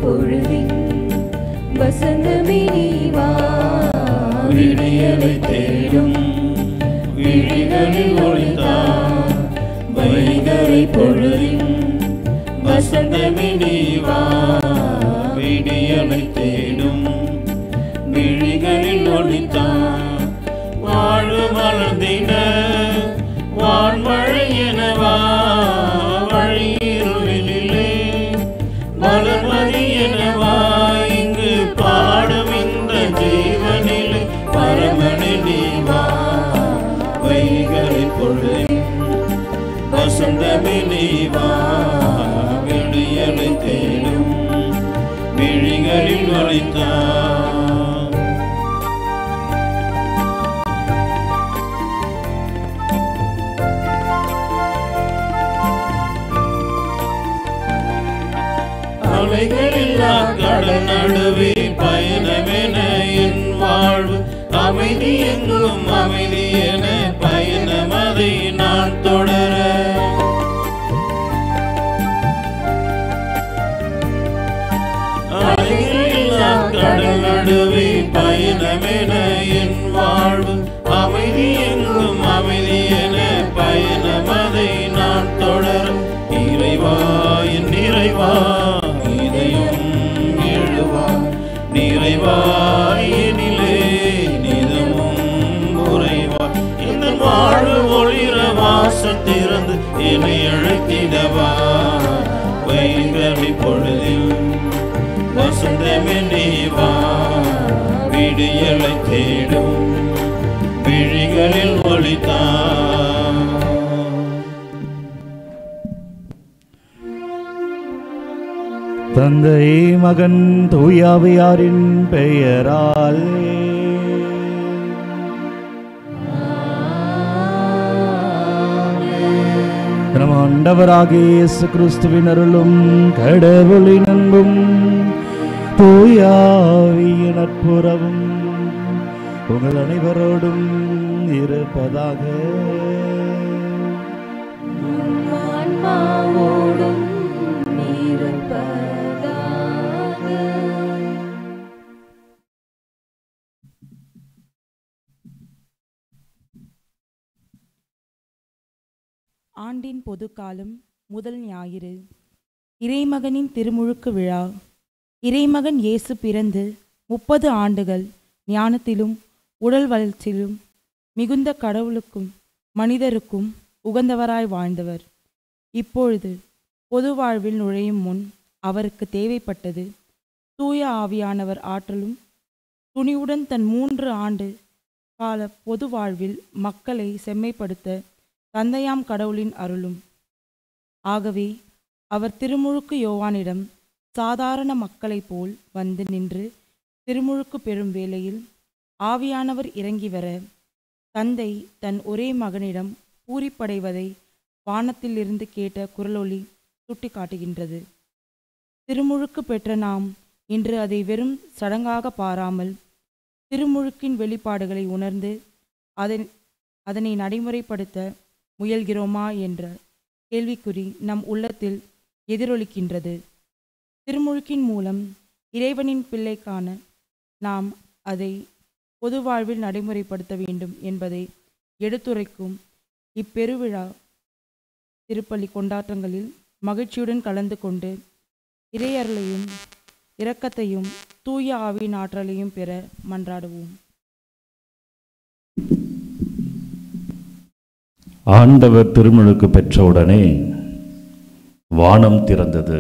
பொழுதின் வசந்தமே நீவா விடியலை தேடும் விழிகளில் ஒளித்தான் வைகரை பொழுதின் வசந்தமே நீவா விடியலை தேடும் விழிகளில் ஒளித்தான் வாழ்வு மலர்ந்திட வான்மழை எனவா வழியிருளிலே மலர்மதி எனவா இங்கு பாடும் இந்த ஜீவனிலே பரமனி நீவா வைகரை பொழுதின் வசந்தமே நீவா விடியலை தேடும் விழிகளில் ஒளித்தான் அலைகளில்லா கடல் நடுவே பயணமென என் வாழ்வு அமைதி எங்கும் அமைதி என பயணம் அதை நான் தொடர அலைகளில்லா கடல் நடுவே பயணமென என் வாழ்வு அமைதி எங்கும் அமைதி என பயணம் அதை நான் தொடர இறைவா என் நிறைவா இதயம் எழுவா நிறைவா எனிலே நிதமும் உறைவா இந்த வாழ்வு ஒளிர வாசல் திறந்து என்னை அழைத்திடவா வைகரை பொழுதில் வசந்தமே நீவா விடியலை தேடும் விழிகளில் ஒளித்தான் தந்தை மகன் தூயாவையாரின் பெயரால் நம் ஆண்டவராகிய இயேசு கிறிஸ்துவின் அருளும் கடவுளின் அன்பும் தூயாவிய நட்புறவும் உங்கள் அனைவரோடும் இருப்பதாக ஆன்மாவோடும் இருப்பதாக ஆண்டின் பொதுக்காலம் முதல் ஞாயிறு இறைமகனின் திருமுழுக்கு விழா இறைமகன் இயேசு பிறந்து முப்பது ஆண்டுகள் ஞானத்திலும் உடல் வளர்ச்சியிலும் மிகுந்த கடவுளுக்கும் மனிதருக்கும் உகந்தவராய் வாழ்ந்தவர் இப்பொழுது பொது வாழ்வில் நுழையும் முன் அவருக்கு தேவைப்பட்டது தூய ஆவியானவர் ஆற்றலும் துணிவுடன் தன் மூன்று ஆண்டு கால பொது வாழ்வில் மக்களை செம்மைப்படுத்த தந்தையாம் கடவுளின் அருளும் ஆகவே அவர் திருமுழுக்கு யோவானிடம் சாதாரண மக்களைப் போல் வந்து நின்று திருமுழுக்கு பெறும் வேளையில் ஆவியானவர் இறங்கி வர தந்தை தன் ஒரே மகனிடம் பூரிப்படைவதை வானத்திலிருந்து கேட்ட குரலொலி சுட்டிக்காட்டுகின்றது திருமுழுக்கு பெற்ற நாம் இன்று அதை வெறும் சடங்காக பாராமல் திருமுழுக்கின் வெளிப்பாடுகளை உணர்ந்து அதன் அதனை நடைமுறைப்படுத்த முயல்கிறோமா என்ற கேள்விக்குறி நம் உள்ளத்தில் எதிரொலிக்கின்றது திருமுழுக்கின் மூலம் இறைவனின் பிள்ளைக்கான நாம் அதை பொது வாழ்வில் நடைமுறைப்படுத்த வேண்டும் என்பதை எடுத்துரைக்கும் இப்பெருவிழா திருப்பலி கொண்டாட்டங்களில் மகிழ்ச்சியுடன் கலந்து கொண்டு இறையருளையும் இரக்கத்தையும் தூய ஆவியின் ஆற்றலையும் பெற மன்றாடுவோம் ஆண்டவர் திருமுழுக்கு பெற்றவுடனே வானம் திறந்தது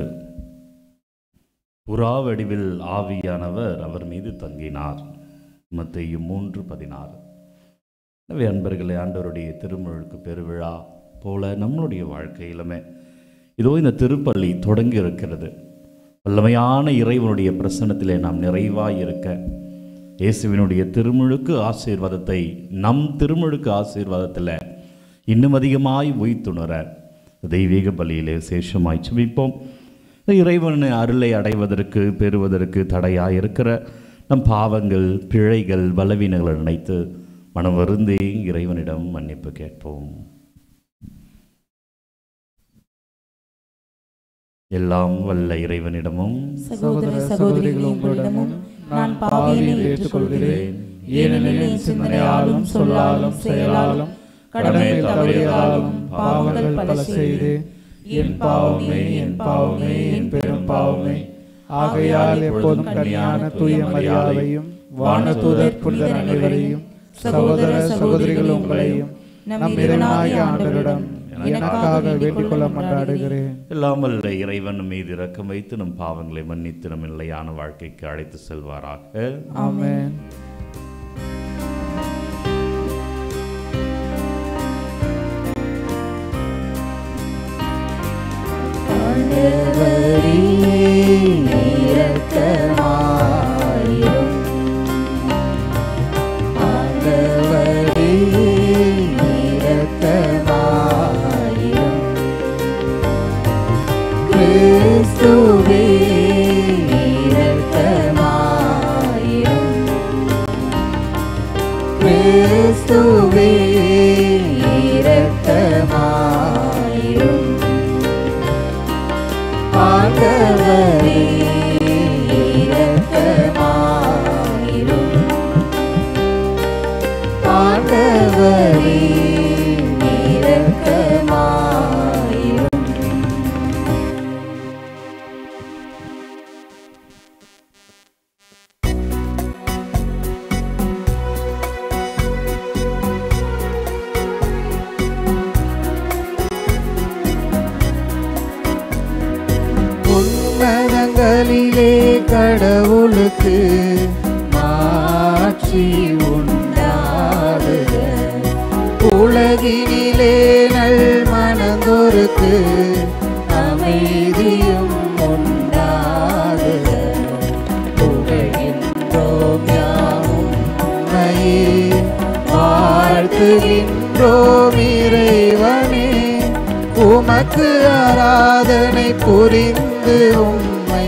புறா வடிவில் ஆவியானவர் அவர் மீது தங்கினார் மத்தேயு மூன்று பதினாறு எனவே அன்பர்களே ஆண்டவருடைய திருமுழுக்கு பெருவிழா போல நம்மளுடைய வாழ்க்கையிலுமே இதோ இந்த திருப்பள்ளி தொடங்கி இருக்கிறது வல்லமையான இறைவனுடைய பிரசன்னத்திலே நாம் நிறைவாய் இருக்க இயேசுவினுடைய திருமுழுக்கு ஆசீர்வாதத்தை நம் திருமுழுக்கு ஆசீர்வாதத்தில் இன்னும் அதிகமாய் உய்த்துணர தெய்வீக பலியிலே சேஷமாய் சுமிப்போம் இந்த இறைவனை அருளை அடைவதற்கு பெறுவதற்கு தடையாக இருக்கிற நம் பாவங்கள் பிழைகள் பலவீனங்களை நினைத்து மனம் வருந்தி இறைவனிடம் மன்னிப்பு கேட்போம் எல்லாம் வல்ல இறைவனிடமும் சகோதர சகோதரிகளே உங்களிடமும் நான் பாவியனை ஏற்றுக்கொள்கிறேன் ஏனெனில் என் சிந்தனையாலும் சொல்லாலும் செயலாலும் கடமை தவறியதாலும் பாவங்கள் பல செய்து என் பாவமே என் பாவமே என் பெரும் பாவமே ஆகையால் எப்போதும் கனியான தூய மரியாதையும் வானதூதர் புனிதர் அனைவரையும் சகோதர சகோதரிகள் உங்களையும் நம் இறைவனாகிய ஆண்டவரிடம் எனக்காக வேண்டிக் கொள்ள மன்றாடுகிறேன் எல்லாம் வல்ல இறைவன் மீது இரக்கம் வைத்து நம் பாவங்களை மன்னித்து நம் நிலையான வாழ்க்கைக்கு அழைத்து செல்வாராக ஆமென் ஆண்டவரே இரக்கமாயிரும் ஆண்டவரே இரக்கமாயிரும் கிறிஸ்துவே இரக்கமாயிரும் கிறிஸ்துவே இரக்கமாயிரும் ஆண்டவரே இரக்கமாயிரும் ஆண்டவரே இரக்கமாயிரும் உன்னதங்களிலே கடவுளுக்கு மாட்சி உண்டாடுக உலகினிலே நல் மனந்தோருக்கு அமைதியும் உண்டாடுக புகழ்கின்றோம் யாவும் உம்மையே வாழ்த்துகின்றோம் இறைவனே உமக்கு ஆராதனை புரிந்து உம்மை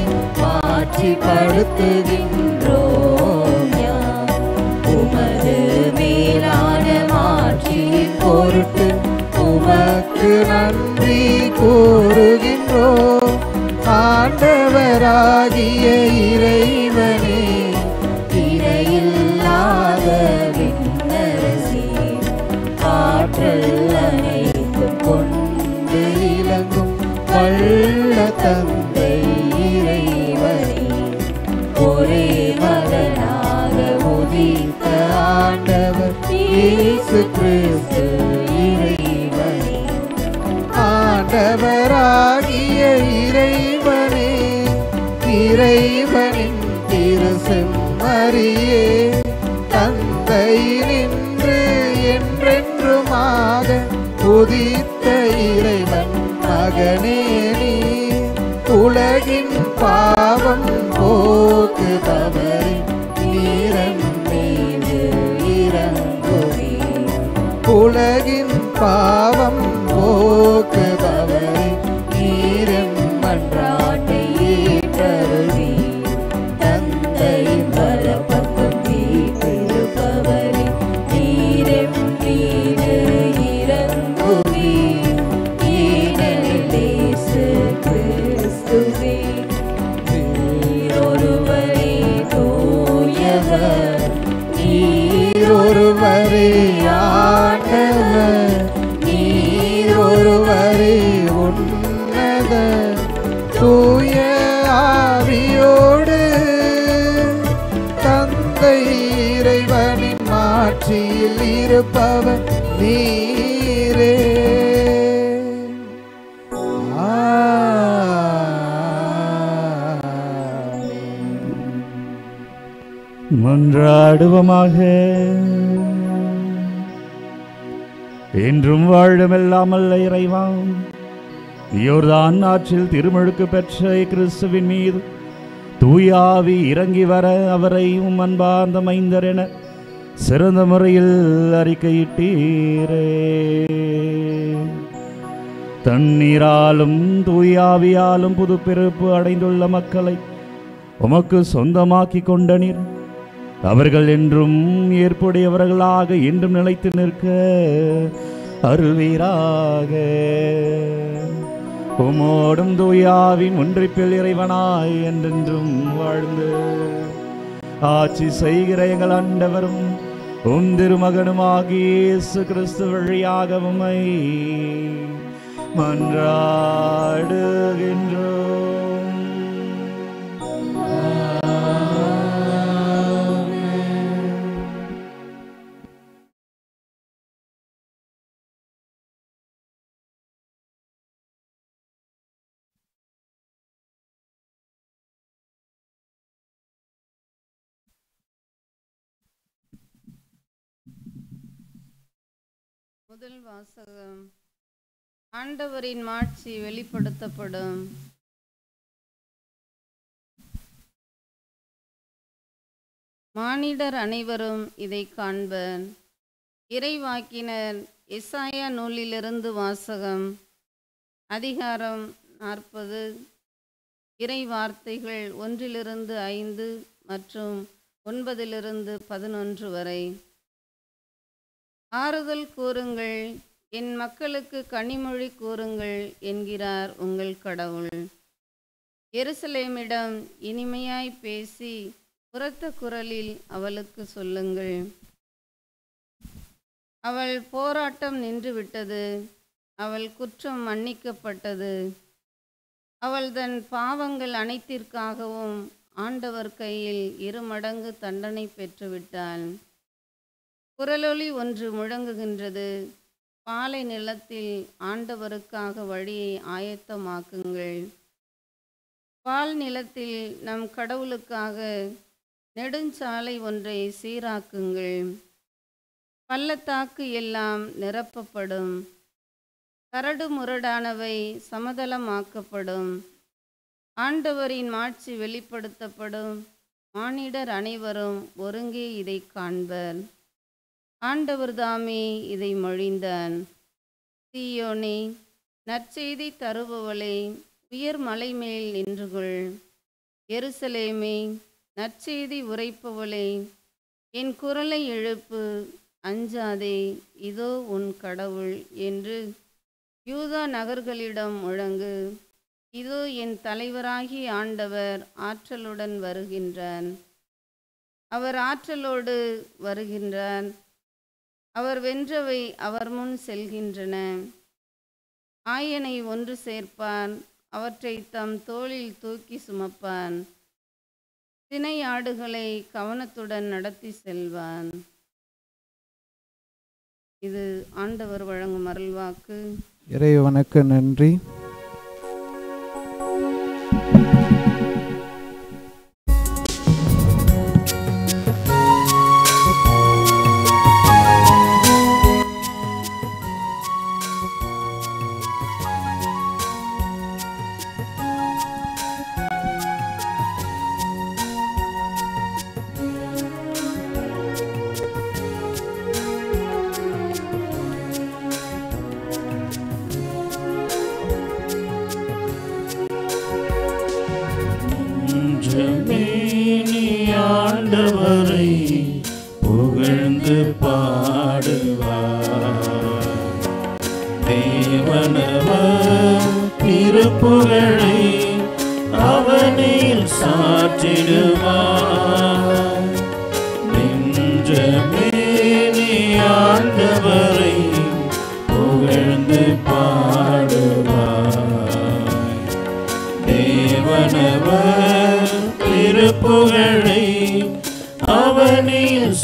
மாட்சிப்படுத்துகின்றோம் யாம் உமது மேலான மாட்சியின் பொருட்டு உமக்கு நன்றி கூறுகின்றோம் ஆண்டவராகிய இறைவனே இணையில்லாத விண்ணரசி ஆற்றல் அனைத்தும் கொண்டு இலங்கும் வல்ல தந்தை இறைவனே ஒரே மகனாக உதித்த ஆண்டவர் இயேசு கிறிஸ்து இறைவனே ஆண்டவராகிய இறைவனே இறைவனின் திரு செம்மறியே தந்தையினின்று என்றென்றுமாக உதித்த இறைவன் மகனே நீ உலகின் பாவம் போக்குபவரே நீரன் மீது இறங்குவே உலகின் பாவம் போக்குபவரே நீரன் மன்றாட்டை ஏற்றருளி தந்தையின் வலப்பக்கம் வீற்றிருப்பவரே நீரெம் மீது இறங்குவி ஏனெனில் இயேசு கிறிஸ்துவே நீரொருவரே தூயவர் நீரொருவரே ஆண்டவர் நீரொருவரே உன்னத தூய ஆவியோடு தந்தை இறைவனின் மாட்சியில் இருப்பவர் நீரே ஆமென். மன்றாடுவமாக என்றும் வாழுமெல்லாமல்ல இறைவா யோர்தான் ஆற்றில் திருமுழுக்கு பெற்ற கிறிஸ்துவின் மீது தூயாவி இறங்கி வர அவரை உம் அன்பார்ந்த மைந்தர் என சிறந்த முறையில் அறிக்கையிட்டீரே தண்ணீராலும் தூயாவியாலும் புது பிறப்பு அடைந்துள்ள மக்களை உமக்கு சொந்தமாக்கி கொண்ட நீர் அவர்கள் என்றும் ஏற்புடையவர்களாக என்றும் நிலைத்து நிற்க அருள்வீராக உமோடும் தூயாவின் ஒன்றிப்பில் இறைவனாய் என்றென்றும் வாழ்ந்து ஆட்சி செய்கிற எங்கள் ஆண்டவரும் உம் திருமகனுமாகிய இயேசு கிறிஸ்து வழியாக உம்மை மன்றாடுகின்றோம் முதல் வாசகம் ஆண்டவரின் மாட்சி வெளிப்படுத்தப்படும் மானிடர் அனைவரும் இதை காண்பர் இறைவாக்கினர் எசாயா நூலிலிருந்து வாசகம் அதிகாரம் நாற்பது இறை வார்த்தைகள் ஒன்றிலிருந்து ஐந்து மற்றும் ஒன்பதிலிருந்து பதினொன்று வரை ஆறுதல் கூறுங்கள் என் மக்களுக்கு கனிமொழி கூறுங்கள் என்கிறார் உங்கள் கடவுள் எருசலேமிடம் இனிமையாய் பேசி உரத்த குரலில் அவளுக்கு சொல்லுங்கள் அவள் போராட்டம் நின்றுவிட்டது அவள் குற்றம் மன்னிக்கப்பட்டது அவள் தன் பாவங்கள் அனைத்திற்காகவும் ஆண்டவர் கையில் இருமடங்கு தண்டனை பெற்றுவிட்டாள் குரலொலி ஒன்று முழங்குகின்றது பாலை நிலத்தில் ஆண்டவருக்காக வழியை ஆயத்தமாக்குங்கள் பால் நிலத்தில் நம் கடவுளுக்காக நெடுஞ்சாலை ஒன்றை சீராக்குங்கள் பள்ளத்தாக்கு எல்லாம் நிரப்பப்படும் கரடு முரடானவை சமதளமாக்கப்படும் ஆண்டவரின் மாட்சி வெளிப்படுத்தப்படும் மானிடர் அனைவரும் ஒருங்கே இதை காண்பர் ஆண்டவர் தாமே இதை மொழிந்தான் சீயோனே நற்செய்தி தருபவளே உயர் மலை மேல் நின்று கொள் எருசலேமே நற்செய்தி உரைப்பவளே என் குரலை எழுப்பு அஞ்சாதே இதோ உன் கடவுள் என்று யூதா நகர்களிடம் முழங்கு இதோ என் தலைவராகி ஆண்டவர் ஆற்றலுடன் வருகின்றான் அவர் ஆற்றலோடு வருகின்றார் அவர் வென்றவை அவர் முன் செல்கின்றன ஆயனை ஒன்று சேர்ப்பான் அவற்றை தம் தோளில் தூக்கி சுமப்பான் தினை ஆடுகளை கவனத்துடன் நடத்தி செல்வான் இது ஆண்டவர் வழங்கும் அருள்வாக்கு இறைவனுக்கு நன்றி நெஞ்சமே நீ ஆண்டவரை புகழ்ந்து பாடுவார் தேவனவர் திருப்புகழை அவனில் சாற்றிடுவார் நெஞ்சமே நீ ஆண்டவரை புகழ்ந்து பாடுவார் தேவனவர் திருப்புகழை அவனில்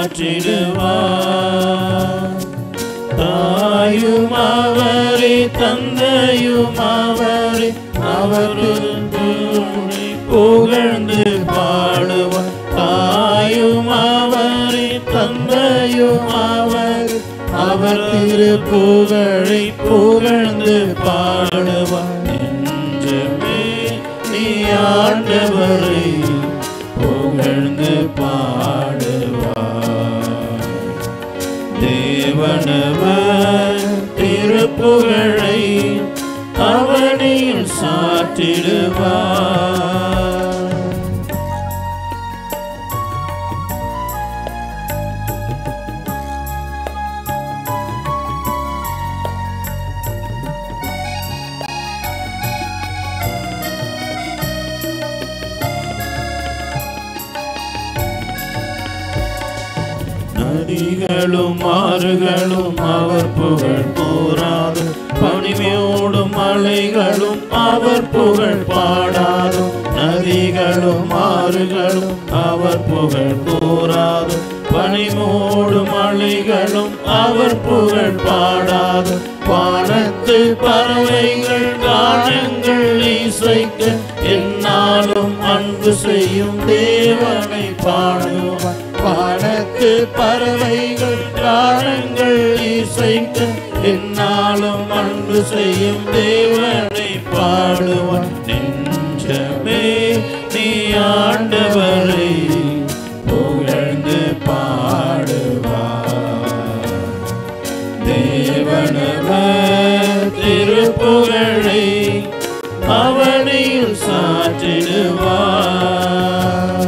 சாற்றிடுவார் தாயும் அவரே தந்தையும் அவரே அவருக்கு புகழ்ந்து பாடுவார் தாயும் அவரே தந்தையும் அவர் அவர் திருப்புகழை புகழ்ந்து பாடுவார் நெஞ்சமே நீ ஆண்டவரை புகழ்ந்து பாடுவார் தேவனவர் திருப்புகழை அவனில் சாற்றிடுவார் நதிகளும் ஆறுகளும் அவர் புகழ் கூறாது பனிமையோடும் மலைகளும் அவர் புகழ் பாடாது நதிகளும் ஆறுகளும் அவர் புகழ் கூறாது பனிமோடும் மலைகளும் அவர் புகழ் பாடாது வானத்து பறவைகள் கானங்கள் இசைக்க என்னாலும் அன்பு செய்யும் தேவனை பாடுவான் வானத்து பறவைகள் கானங்கள் இசைக்க என்னாலும் அன்பு செய்யும் தேவனை பாடுவான் நெஞ்சமே நீ ஆண்டவரை புகழ்ந்து பாடுவார் தேவனவர் திருப்புகழை அவனில் சாற்றிடுவார்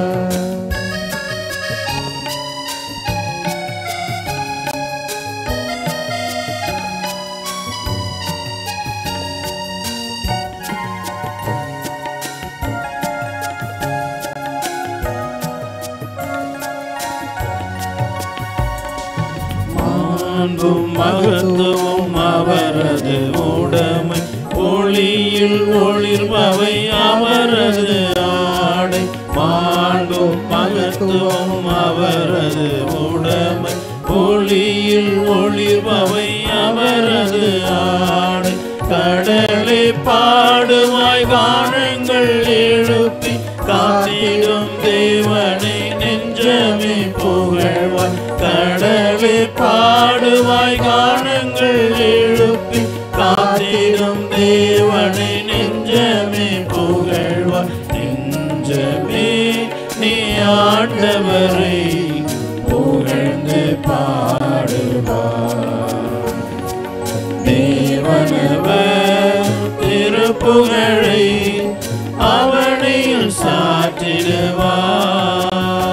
மாண்பும் மகத்துவம் அவரது உடைமை ஒளியில் ஒளிர்பவை அவரது ஆடை மாண்பும் மகத்துவம் அவரது உடைமை ஒளியில் ஒளிர்பவை அவரது ஆடை கடலை பாடுவாய் வானங்கள் எழுப்பி காத்திடும் தேவனை நெஞ்சமே புகழ்வாய் கடலை பாடுவாய் கானங்கள் எழுப்பி காத்திடும் தேவனை நெஞ்சமே புகழ்வாய் நெஞ்சமே நீ ஆண்டவரை புகழ்ந்து பாடுவார் தேவனவர் திருப்புகழை அவனையில் சாற்றிடுவார்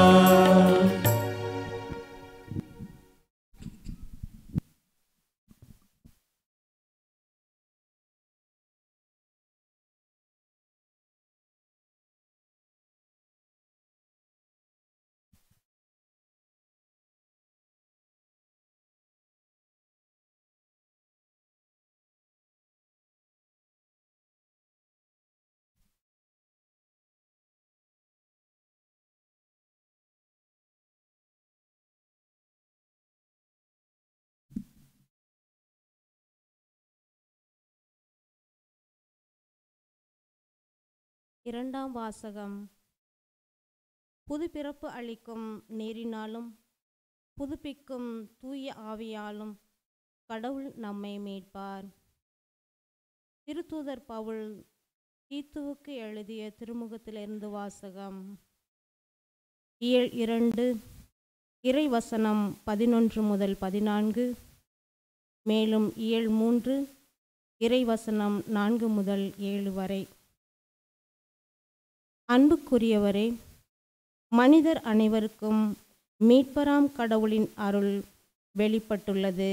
இரண்டாம் வாசகம் புது பிறப்பு அளிக்கும் நீரினாலும் புதுப்பிக்கும் தூய ஆவியாலும் கடவுள் நம்மை மீட்பார் திருத்தூதர் பவுல் தீத்துவுக்கு எழுதிய திருமுகத்திலிருந்து வாசகம் இயல் இரண்டு இறைவசனம் பதினொன்று முதல் பதினான்கு மேலும் இயல் மூன்று இறைவசனம் நான்கு முதல் ஏழு வரை அன்புக்குரியவரே மனிதர் அனைவருக்கும் மீட்பராம் கடவுளின் அருள் வெளிப்பட்டுள்ளது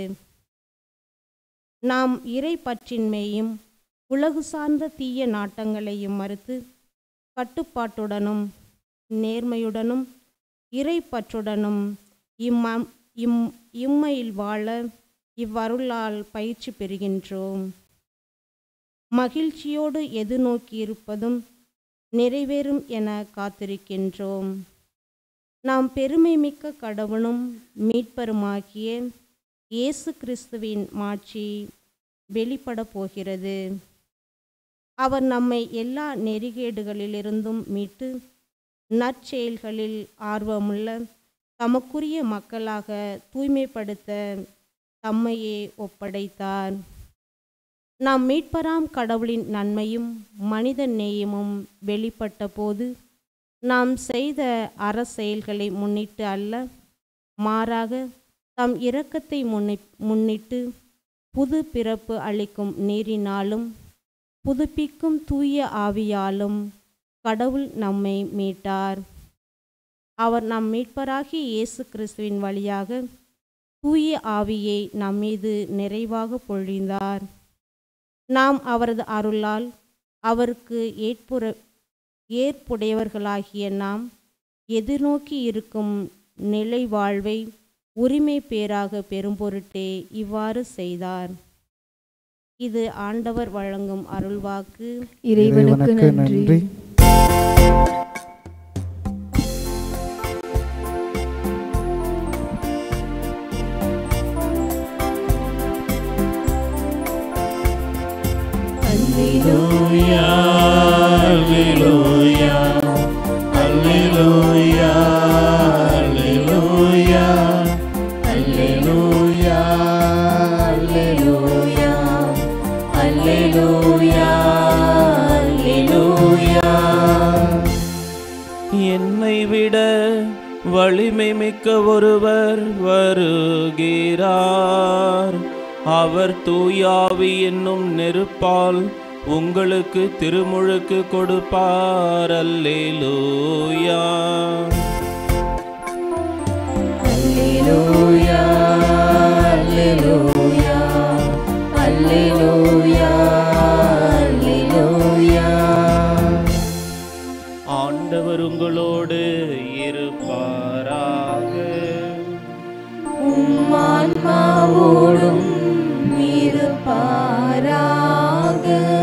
நாம் இறை பற்றின்மையும் உலகு சார்ந்த தீய நாட்டங்களையும் மறுத்து கட்டுப்பாட்டுடனும் நேர்மையுடனும் இறை பற்றுடனும் இம்ம இம் இம்மையில் வாழ இவ்வருளால் பயிற்சி பெறுகின்றோம் மகிழ்ச்சியோடு எதிர்நோக்கியிருப்பதும் நிறைவேறும் என காத்திருக்கின்றோம் நாம் பெருமை மிக்க கடவுளும் மீட்பருமாகிய இயேசு கிறிஸ்துவின் மாட்சி வெளிப்பட போகிறது அவர் நம்மை எல்லா நெறிகேடுகளிலிருந்தும் மீட்டு நற்செயல்களில் ஆர்வமுள்ள தமக்குரிய மக்களாக தூய்மைப்படுத்த தம்மையே ஒப்படைத்தார் நாம் மீட்பராம் கடவுளின் நன்மையும் மனித நேயமும் வெளிப்பட்ட போது நாம் செய்த அற செயல்களை முன்னிட்டு அல்ல மாறாக தம் இரக்கத்தை முன்னி முன்னிட்டு புது பிறப்பு அளிக்கும் நீரினாலும் புதுப்பிக்கும் தூய ஆவியாலும் கடவுள் நம்மை மீட்டார் அவர் நம் மீட்பராகிய இயேசு கிறிஸ்துவின் வழியாக தூய ஆவியை நம்மீது நிறைவாக பொழிந்தார் நாம் அவரது அருளால் அவருக்கு ஏற்புற ஏற்புடையவர்களாகிய நாம் எதிர்நோக்கி இருக்கும் நிலை வாழ்வை உரிமை பேராக பெறும் பொருட்டே இவ்வாறு செய்தார் இது ஆண்டவர் வழங்கும் அருள்வாக்கு இறைவனுக்கு நன்றி Alleluia, Alleluia, Alleluia, Alleluia, Alleluia, Alleluia, Alleluia, Alleluia. என்னை விட வலிமை மிக்க ஒருவர் வருகிறார் அவர் தூயாவி என்னும் நெருப்பால் உங்களுக்கு திருமுழுக்கு கொடுப்பார் அல்லேலூயா Alleluia, Alleluia, Alleluia, Alleluia. ஆண்டவர் உங்களோடு இருப்பாராக உம்மான்மாவோடும் இருப்பாராக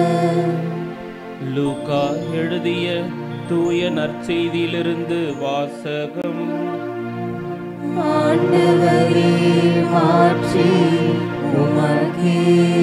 லூகா எழுதிய தூய நற்செய்தியிலிருந்து வாசகம் ஆண்டவரே மாற்றி உமக்கே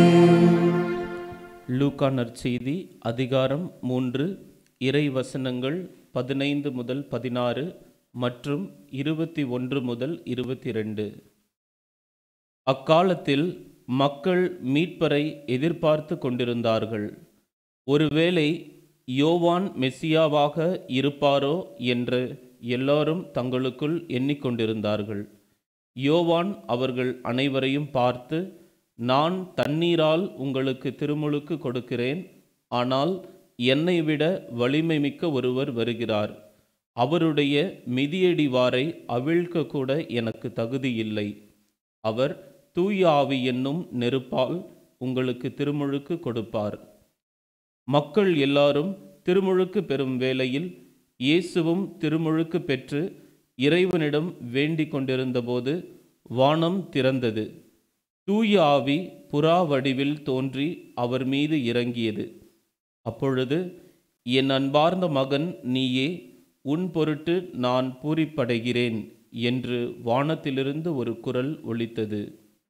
லூக்கா நற்செய்தி அதிகாரம் மூன்று இறை வசனங்கள் பதினைந்து முதல் பதினாறு மற்றும் இருபத்தி ஒன்று முதல் இருபத்தி ரெண்டு அக்காலத்தில் மக்கள் மீட்பரை எதிர்பார்த்து கொண்டிருந்தார்கள் ஒருவேளை யோவான் மெஸ்ஸியாவாக இருப்பாரோ என்று எல்லாரும் தங்களுக்குள் எண்ணிக்கொண்டிருந்தார்கள் யோவான் அவர்கள் அனைவரையும் பார்த்து நான் தண்ணீரால் உங்களுக்கு திருமுழுக்கு கொடுக்கிறேன் ஆனால் என்னை விட வலிமை மிக்க ஒருவர் வருகிறார் அவருடைய மிதியடிவாரை அவிழ்க்க கூட எனக்கு தகுதி இல்லை அவர் தூய ஆவி என்னும் நெருப்பால் உங்களுக்கு திருமுழுக்கு கொடுப்பார் மக்கள் எல்லாரும் திருமுழுக்கு பெறும் வேளையில் இயேசுவும் திருமுழுக்கு பெற்று இறைவனிடம் வேண்டிக் கொண்டிருந்தபோது வானம் திறந்தது தூய ஆவி புறா வடிவில் தோன்றி அவர் மீது இறங்கியது அப்பொழுது என் அன்பார்ந்த மகன் நீயே உன் பொருட்டு நான் பூரிப்படைகிறேன் என்று வானத்திலிருந்து ஒரு குரல் ஒலித்தது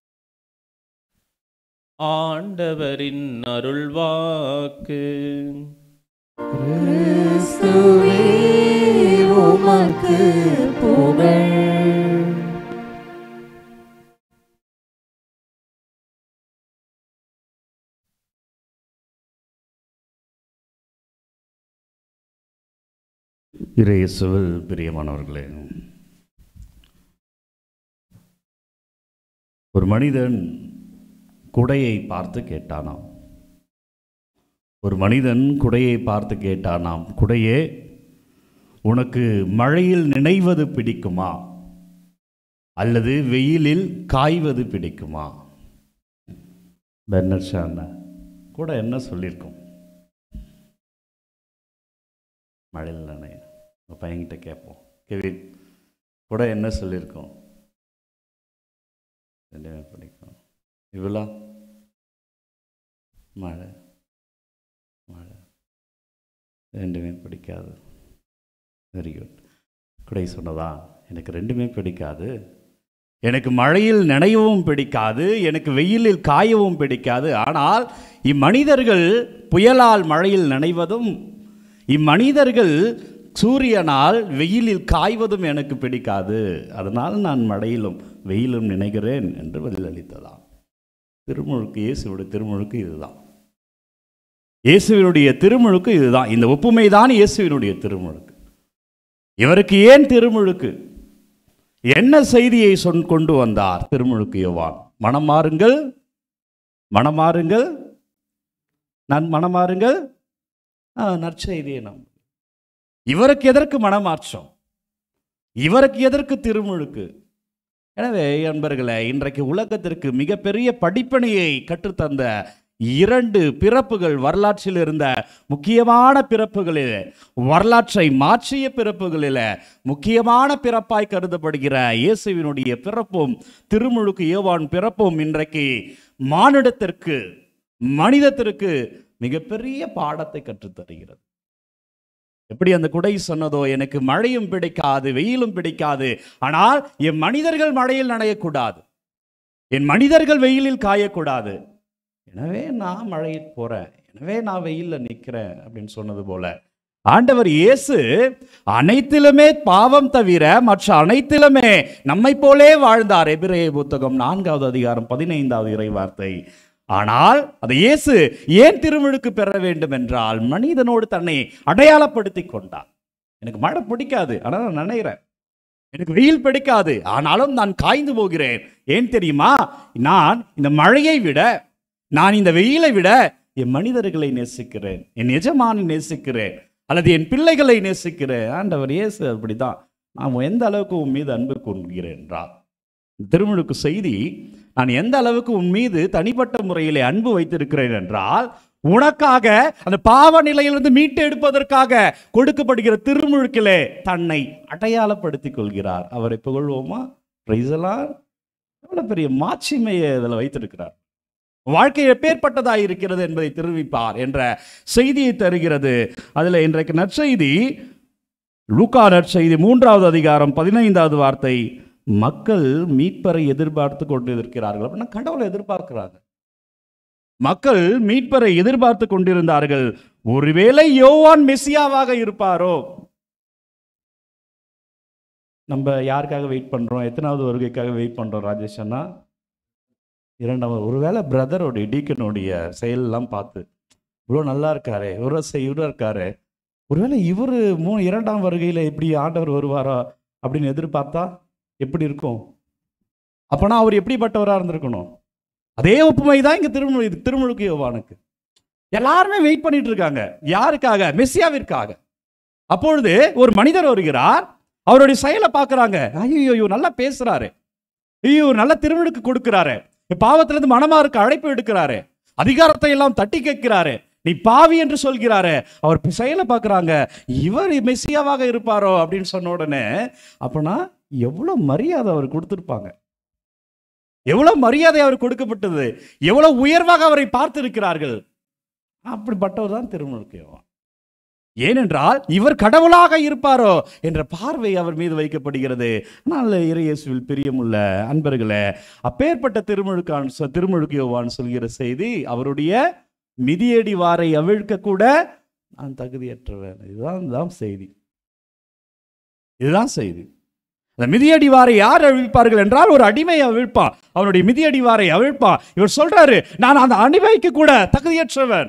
ஆண்டவரின் அருள்வாக்கு கிறிஸ்துவே உமக்கு புகழ் இறையேசுவில் பிரியமானவர்களே ஒரு மனிதன் குடையை பார்த்து கேட்டானாம் ஒரு மனிதன் குடையை பார்த்து கேட்டானாம் குடையே உனக்கு மழையில் நினைவது பிடிக்குமா அல்லது வெயிலில் காய்வது பிடிக்குமா பெர்னர் ஷா அண்ணா கூட என்ன சொல்லியிருக்கோம் மழையில் நினைய உங்கள் பையன்கிட்ட கேட்போம் கெவின் கூட என்ன சொல்லியிருக்கோம் ரெண்டுமே பிடிக்கும் இவ்வளோ மழை மழை ரெண்டுமே பிடிக்காது வெரி குட் குடை சொன்னதா எனக்கு ரெண்டுமே பிடிக்காது எனக்கு மழையில் நனையவும் பிடிக்காது எனக்கு வெயிலில் காயவும் பிடிக்காது ஆனால் இம்மனிதர்கள் புயலால் மழையில் நனைவதும் இம்மனிதர்கள் சூரியனால் வெயிலில் காய்வதும் எனக்கு பிடிக்காது அதனால் நான் மழையிலும் வெயிலும் நினைக்கிறேன் என்று பதிலளித்ததாம் திருமுழுக்கு இயேசுவோட திருமுழுக்கு இதுதான் இயேசுவினுடைய திருமுழுக்கு இதுதான் இந்த ஒப்புமை தான் இயேசுவினுடைய திருமுழுக்கு இவருக்கு ஏன் திருமுழுக்கு என்ன செய்தியை சொன் கொண்டு வந்தார் திருமுழுக்கு யோவான் மனம் மாறுங்கள் மனம் மாறுங்கள் நான் மனம் மாறுங்கள் ஆ, நற்செய்தியை நம் இவருக்கு எதற்கு மனமாற்றம் இவருக்கு எதற்கு திருமுழுக்கு எனவே அன்பர்களே இன்றைக்கு உலகத்திற்கு மிகப்பெரிய படிப்பணியை கற்றுத்தந்த இரண்டு பிறப்புகள் வரலாற்றில் இருந்த முக்கியமான பிறப்புகளில் வரலாற்றை மாற்றிய பிறப்புகளில் முக்கியமான பிறப்பாய் கருதப்படுகிற இயேசுவினுடைய பிறப்பும் திருமுழுக்கு யோவான் பிறப்பும் இன்றைக்கு மானிடத்திற்கு மனிதத்திற்கு மிகப்பெரிய பாடத்தை கற்றுத்தருகிறது எப்படி அந்த குடை சொன்னதோ எனக்கு மழையும் பிடிக்காது வெயிலும் பிடிக்காது ஆனால் என் மனிதர்கள் மழையில் நனையக்கூடாது என் மனிதர்கள் வெயிலில் காயக்கூடாது எனவே நான் மழையில் போறேன் எனவே நான் வெயில்ல நிக்கிறேன் அப்படின்னு சொன்னது போல ஆண்டவர் இயேசு அனைத்திலுமே பாவம் தவிர மற்ற அனைத்திலுமே நம்மை போலே வாழ்ந்தார் எபிரேய புத்தகம் நான்காவது அதிகாரம் பதினைந்தாவது இறை வார்த்தை ஆனால் அதை இயேசு ஏன் திருமுழுக்கு பெற வேண்டும் என்றால் மனிதனோடு தன்னை அடையாளப்படுத்தி கொண்டார் எனக்கு மழை பிடிக்காது ஆனால் நான் நினைக்கிறேன் எனக்கு வெயில் பிடிக்காது ஆனாலும் நான் காய்ந்து போகிறேன் ஏன் தெரியுமா நான் இந்த மழையை விட நான் இந்த வெயிலை விட என் மனிதர்களை நேசிக்கிறேன் என் எஜமானை நேசிக்கிறேன் அல்லது என் பிள்ளைகளை நேசிக்கிறேன் ஆண்டவர் இயேசு அப்படிதான் நான் எந்த அளவுக்கு உன் மீது அன்பு கொள்கிறேன் என்றார் திருமுழுக்கு செய்தி நான் எந்த அளவுக்கு உன் மீது தனிப்பட்ட முறையிலே அன்பு வைத்திருக்கிறேன் என்றால் உனக்காக அந்த பாவ நிலையிலிருந்து மீட்டு எடுப்பதற்காக கொடுக்கப்படுகிற திருமுழுக்கிலே தன்னை அடையாளப்படுத்திக் கொள்கிறார் அவரை புகழ்வோமா பிரைசலாம் எவ்வளவு பெரிய மாட்சிமையை இதில் வைத்திருக்கிறார் வாழ்க்கை எப்பேற்பட்டதாக இருக்கிறது என்பதை தெரிவிப்பார் என்ற செய்தியை தருகிறது அதில் இன்றைக்கு நற்செய்தி லூக்கா நற்செய்தி மூன்றாவது அதிகாரம் பதினைந்தாவது வார்த்தை மக்கள் மீட்பரை எதிர்பார்த்து கொண்டிருக்கிறார்கள் அப்படின்னா கடவுளை எதிர்பார்க்கிறாங்க மக்கள் மீட்பரை எதிர்பார்த்து கொண்டிருந்தார்கள் ஒருவேளை யோவான் மெசியாவாக இருப்பாரோ நம்ம யாருக்காக வெயிட் பண்றோம் எத்தனாவது வருகைக்காக வெயிட் பண்றோம் ராஜேஷ் அண்ணா இரண்டாவது ஒருவேளை பிரதரோடைய டீக்கனுடைய செயலெல்லாம் பார்த்து இவ்வளோ நல்லா இருக்காரு இவ்வளோ செய் இவ்வளோ இருக்காரு ஒருவேளை இவர் மூ இரண்டாம் வருகையில் எப்படி ஆண்டவர் வருவாரா அப்படின்னு எதிர்பார்த்தா எப்படி இருக்கும் அப்பனா அவர் எப்படிப்பட்டவராக இருந்திருக்கணும் அதே ஒப்புமை தான் இங்கே திருமு திருமுழுக்கு யோவானுக்கு எல்லாருமே வெயிட் பண்ணிட்டு இருக்காங்க யாருக்காக மெஸ்ஸியாவிற்காக அப்பொழுது ஒரு மனிதர் வருகிறார் அவருடைய செயலை பார்க்குறாங்க ஐயோ நல்லா பேசுறாரு ஐயோ நல்ல திருமுழுக்கு கொடுக்கிறாரு பாவத்திலிருந்து மனமாருக்கு அழைப்பு எடுக்கிறாரு அதிகாரத்தை எல்லாம் தட்டி கேட்கிறாரு நீ பாவி என்று சொல்கிறாரு அவர் செயலை பார்க்குறாங்க இவர் மெஸ்ஸியாவாக இருப்பாரோ அப்படின்னு சொன்ன உடனே அப்பனா எவ்வளோ மரியாதை அவர் கொடுத்துருப்பாங்க எவ்வளவு மரியாதை அவர் கொடுக்கப்பட்டது எவ்வளவு உயர்வாக அவரை பார்த்திருக்கிறார்கள் அப்படிப்பட்டவர் தான் திருமுழுக்கு யோவான் ஏனென்றால் இவர் கடவுளாக இருப்பாரோ என்ற பார்வை அவர் மீது வைக்கப்படுகிறது ஆனால் இறையேசுவில் பிரியமுள்ள அன்பர்களே அப்பேற்பட்ட திருமுழுக்கான் சொ- திருமுழுக்கு யோவான் சொல்கிற செய்தி அவருடைய மிதியடி வாரை அவிழ்க்க கூட நான் தகுதியற்றவன் இதுதான் தான் செய்தி இதுதான் செய்தி அந்த மிதியடிவாரை யார் அவிழ்ப்பார்கள் என்றால் ஒரு அடிமை அவிழ்ப்பான் அவனுடைய மிதியடிவாரை அவிழ்ப்பான் இவர் சொல்றாரு நான் அந்த அடிமைக்கு கூட தகுதியற்றவன்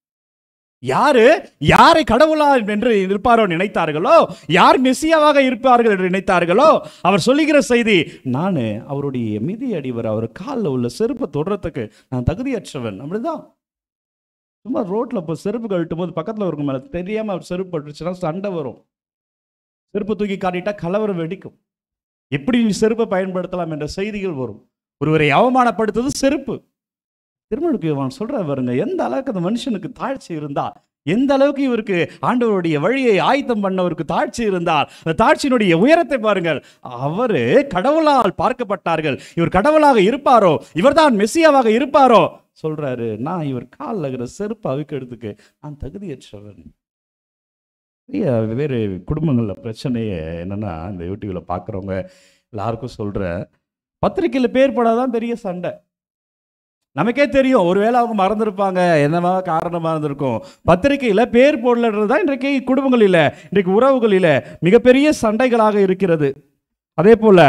யாரு யாரை கடவுளா என்று இருப்பாரோ நினைத்தார்களோ யார் மெஸ்ஸியாவாக இருப்பார்கள் என்று நினைத்தார்களோ அவர் சொல்லுகிற செய்தி நான் அவருடைய மிதி அடிவர் அவர் காலில் உள்ள செருப்பை தொடுறதுக்கு நான் தகுதியற்றவன் அப்படிதான் சும்மா ரோட்ல இப்போ செருப்பு கழட்டும் போது பக்கத்தில் இருக்கும் மேலே தெரியாம அவர் செருப்பு பட்டுச்சுன்னா சண்டை வரும் செருப்பு தூக்கி காட்டிட்டா கலவரம் வெடிக்கும் எப்படி நீ செருப்பை பயன்படுத்தலாம் என்ற செய்திகள் வரும் ஒருவரை அவமானப்படுத்துவது செருப்பு திருமணுக்கு இவன் சொல்ற பாருங்க எந்த அளவுக்கு அந்த மனுஷனுக்கு தாழ்ச்சி இருந்தா எந்த அளவுக்கு இவருக்கு ஆண்டவருடைய வழியை ஆயத்தம் பண்ணவருக்கு தாழ்ச்சி இருந்தால் அந்த தாழ்ச்சியினுடைய உயரத்தை பாருங்கள் அவரு கடவுளால் பார்க்கப்பட்டார்கள் இவர் கடவுளாக இருப்பாரோ இவர்தான் மெஸ்ஸியாவாக இருப்பாரோ சொல்றாரு நான் இவர் காலில் இருக்கிற செருப்பு அவிக்கிறதுக்கு நான் தகுதியற்றவன் நிறைய வேறு குடும்பங்களில் பிரச்சனையே என்னன்னா இந்த யூடியூப்ல பார்க்குறவங்க எல்லாருக்கும் சொல்கிறேன் பத்திரிக்கையில் பேர் போடாதான் பெரிய சண்டை நமக்கே தெரியும் ஒருவேளை அவங்க மறந்துருப்பாங்க என்னவா காரணமாக இருந்திருக்கும் பத்திரிக்கையில் பேர் போடலன்றது தான் இன்றைக்கு குடும்பங்களில் இன்றைக்கு உறவுகளில் மிகப்பெரிய சண்டைகளாக இருக்கிறது அதே போல்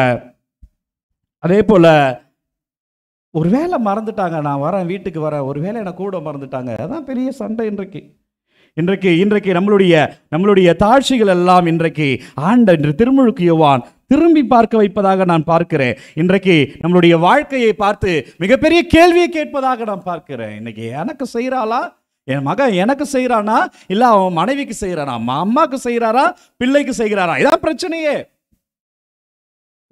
அதே போல் ஒருவேளை மறந்துட்டாங்க நான் வரேன் வீட்டுக்கு வரேன் ஒருவேளை என்னை கூட மறந்துட்டாங்க அதான் பெரிய சண்டை இன்றைக்கு இன்றைக்கு இன்றைக்கு நம்மளுடைய நம்மளுடைய தாழ்ச்சிகள் எல்லாம் இன்றைக்கு ஆண்ட இன்று திருமுழுக்கு யோவான் திரும்பி பார்க்க வைப்பதாக நான் பார்க்கிறேன் இன்றைக்கு நம்மளுடைய வாழ்க்கையை பார்த்து மிகப்பெரிய கேள்வியை கேட்பதாக நான் பார்க்கிறேன் இன்னைக்கு எனக்கு செய்கிறாளா என் மகன் எனக்கு செய்கிறானா இல்லை அவன் மனைவிக்கு செய்கிறானா அம்மாவுக்கு செய்கிறாரா பிள்ளைக்கு செய்கிறாரா இதான் பிரச்சனையே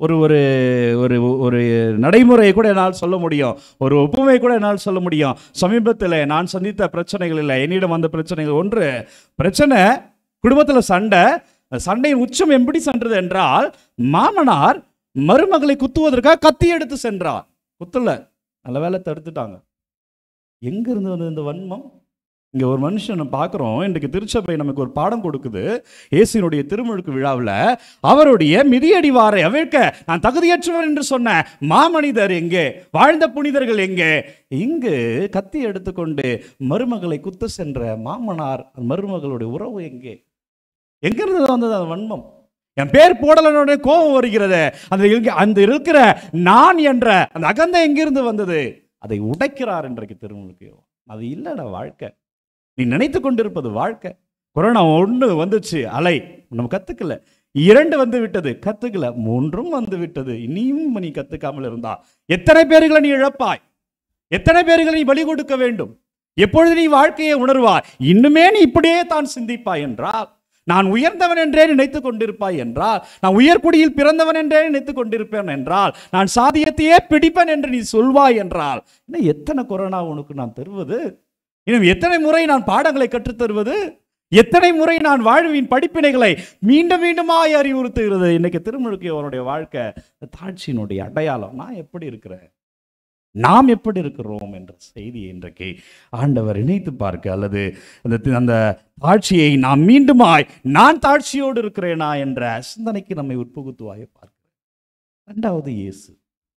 ஒரு ஒரு ஒரு ஒரு நடைமுறையை கூட என்னால் சொல்ல முடியும் ஒரு ஒப்புமை கூட என்னால் சொல்ல முடியும் சமீபத்தில் நான் சந்தித்த பிரச்சனைகள் இல்லை என்னிடம் வந்த பிரச்சனைகள் ஒன்று பிரச்சனை குடும்பத்தில் சண்டை அந்த சண்டையின் உச்சம் எப்படி சென்றது என்றால் மாமனார் மருமகளை குத்துவதற்காக கத்தி எடுத்து சென்றார் குத்தல நல்ல வேலை தடுத்துட்டாங்க எங்க இருந்து வந்தது இந்த வன்மம் இங்க ஒரு மனுஷனை பார்க்குறோம் இன்றைக்கு திருச்சபை நமக்கு ஒரு பாடம் கொடுக்குது இயேசுவினுடைய திருமுழுக்கு விழாவில் அவருடைய மிதியடிவாரை அவிழ்க்க நான் தகுதியற்றவர் என்று சொன்ன மாமனிதர் எங்கே வாழ்ந்த புனிதர்கள் எங்கே இங்கு கத்தி எடுத்துக்கொண்டு மருமகளை குத்து சென்ற மாமனார் அந்த மருமகளுடைய உறவு எங்கே எங்கிருந்து வந்தது அந்த வன்மம் என் பேர் போடலனுடைய கோபம் வருகிறது அந்த இருக்க- அந்த இருக்கிற நான் என்ற அந்த அகந்தை எங்கிருந்து வந்தது அதை உடைக்கிறார் இன்றைக்கு திருமுழுக்கு அது இல்லைடா வாழ்க்கை நீ நினைத்து கொண்டிருப்பது வாழ்க்கை கொரோனா ஒன்று வந்துச்சு அலை நம்ம கத்துக்கல இரண்டு வந்து விட்டது கத்துக்கல மூன்றும் வந்து விட்டது இனியும் நீ கத்துக்காமல் இருந்தா எத்தனை பேர்களை நீ இழப்பாய் எத்தனை பேர்களை நீ பலி கொடுக்க வேண்டும் எப்பொழுது நீ வாழ்க்கையை உணர்வாய் இன்னுமே நீ இப்படியே தான் சிந்திப்பாய் என்றால் நான் உயர்ந்தவன் என்றே நினைத்துக் கொண்டிருப்பாய் என்றால் நான் உயர்குடியில் பிறந்தவன் என்றே நினைத்துக் கொண்டிருப்பேன் என்றால் நான் சாதியத்தையே பிடிப்பேன் என்று நீ சொல்வாய் என்றால் இன்னும் எத்தனை கொரோனா உனக்கு நான் தருவது இன்னும் எத்தனை முறை நான் பாடங்களை கற்றுத் தருவது எத்தனை முறை நான் வாழ்வின் படிப்பினைகளை மீண்டும் மீண்டுமாய் அறிவுறுத்துகிறது இன்னைக்கு திருமுழுக்கு அவனுடைய வாழ்க்கை இந்த தாட்சியினுடைய அடையாளம் நான் எப்படி இருக்கிறேன் நாம் எப்படி இருக்கிறோம் என்ற செய்தியை இன்றைக்கு ஆண்டவர் இணைத்து பார்க்க அல்லது அந்த தி- அந்த தாட்சியை நாம் மீண்டுமாய் நான் தாட்சியோடு இருக்கிறேனா என்ற சிந்தனைக்கு நம்மை உட்புகுத்துவாய பார்க்கிறேன் இரண்டாவது இயேசு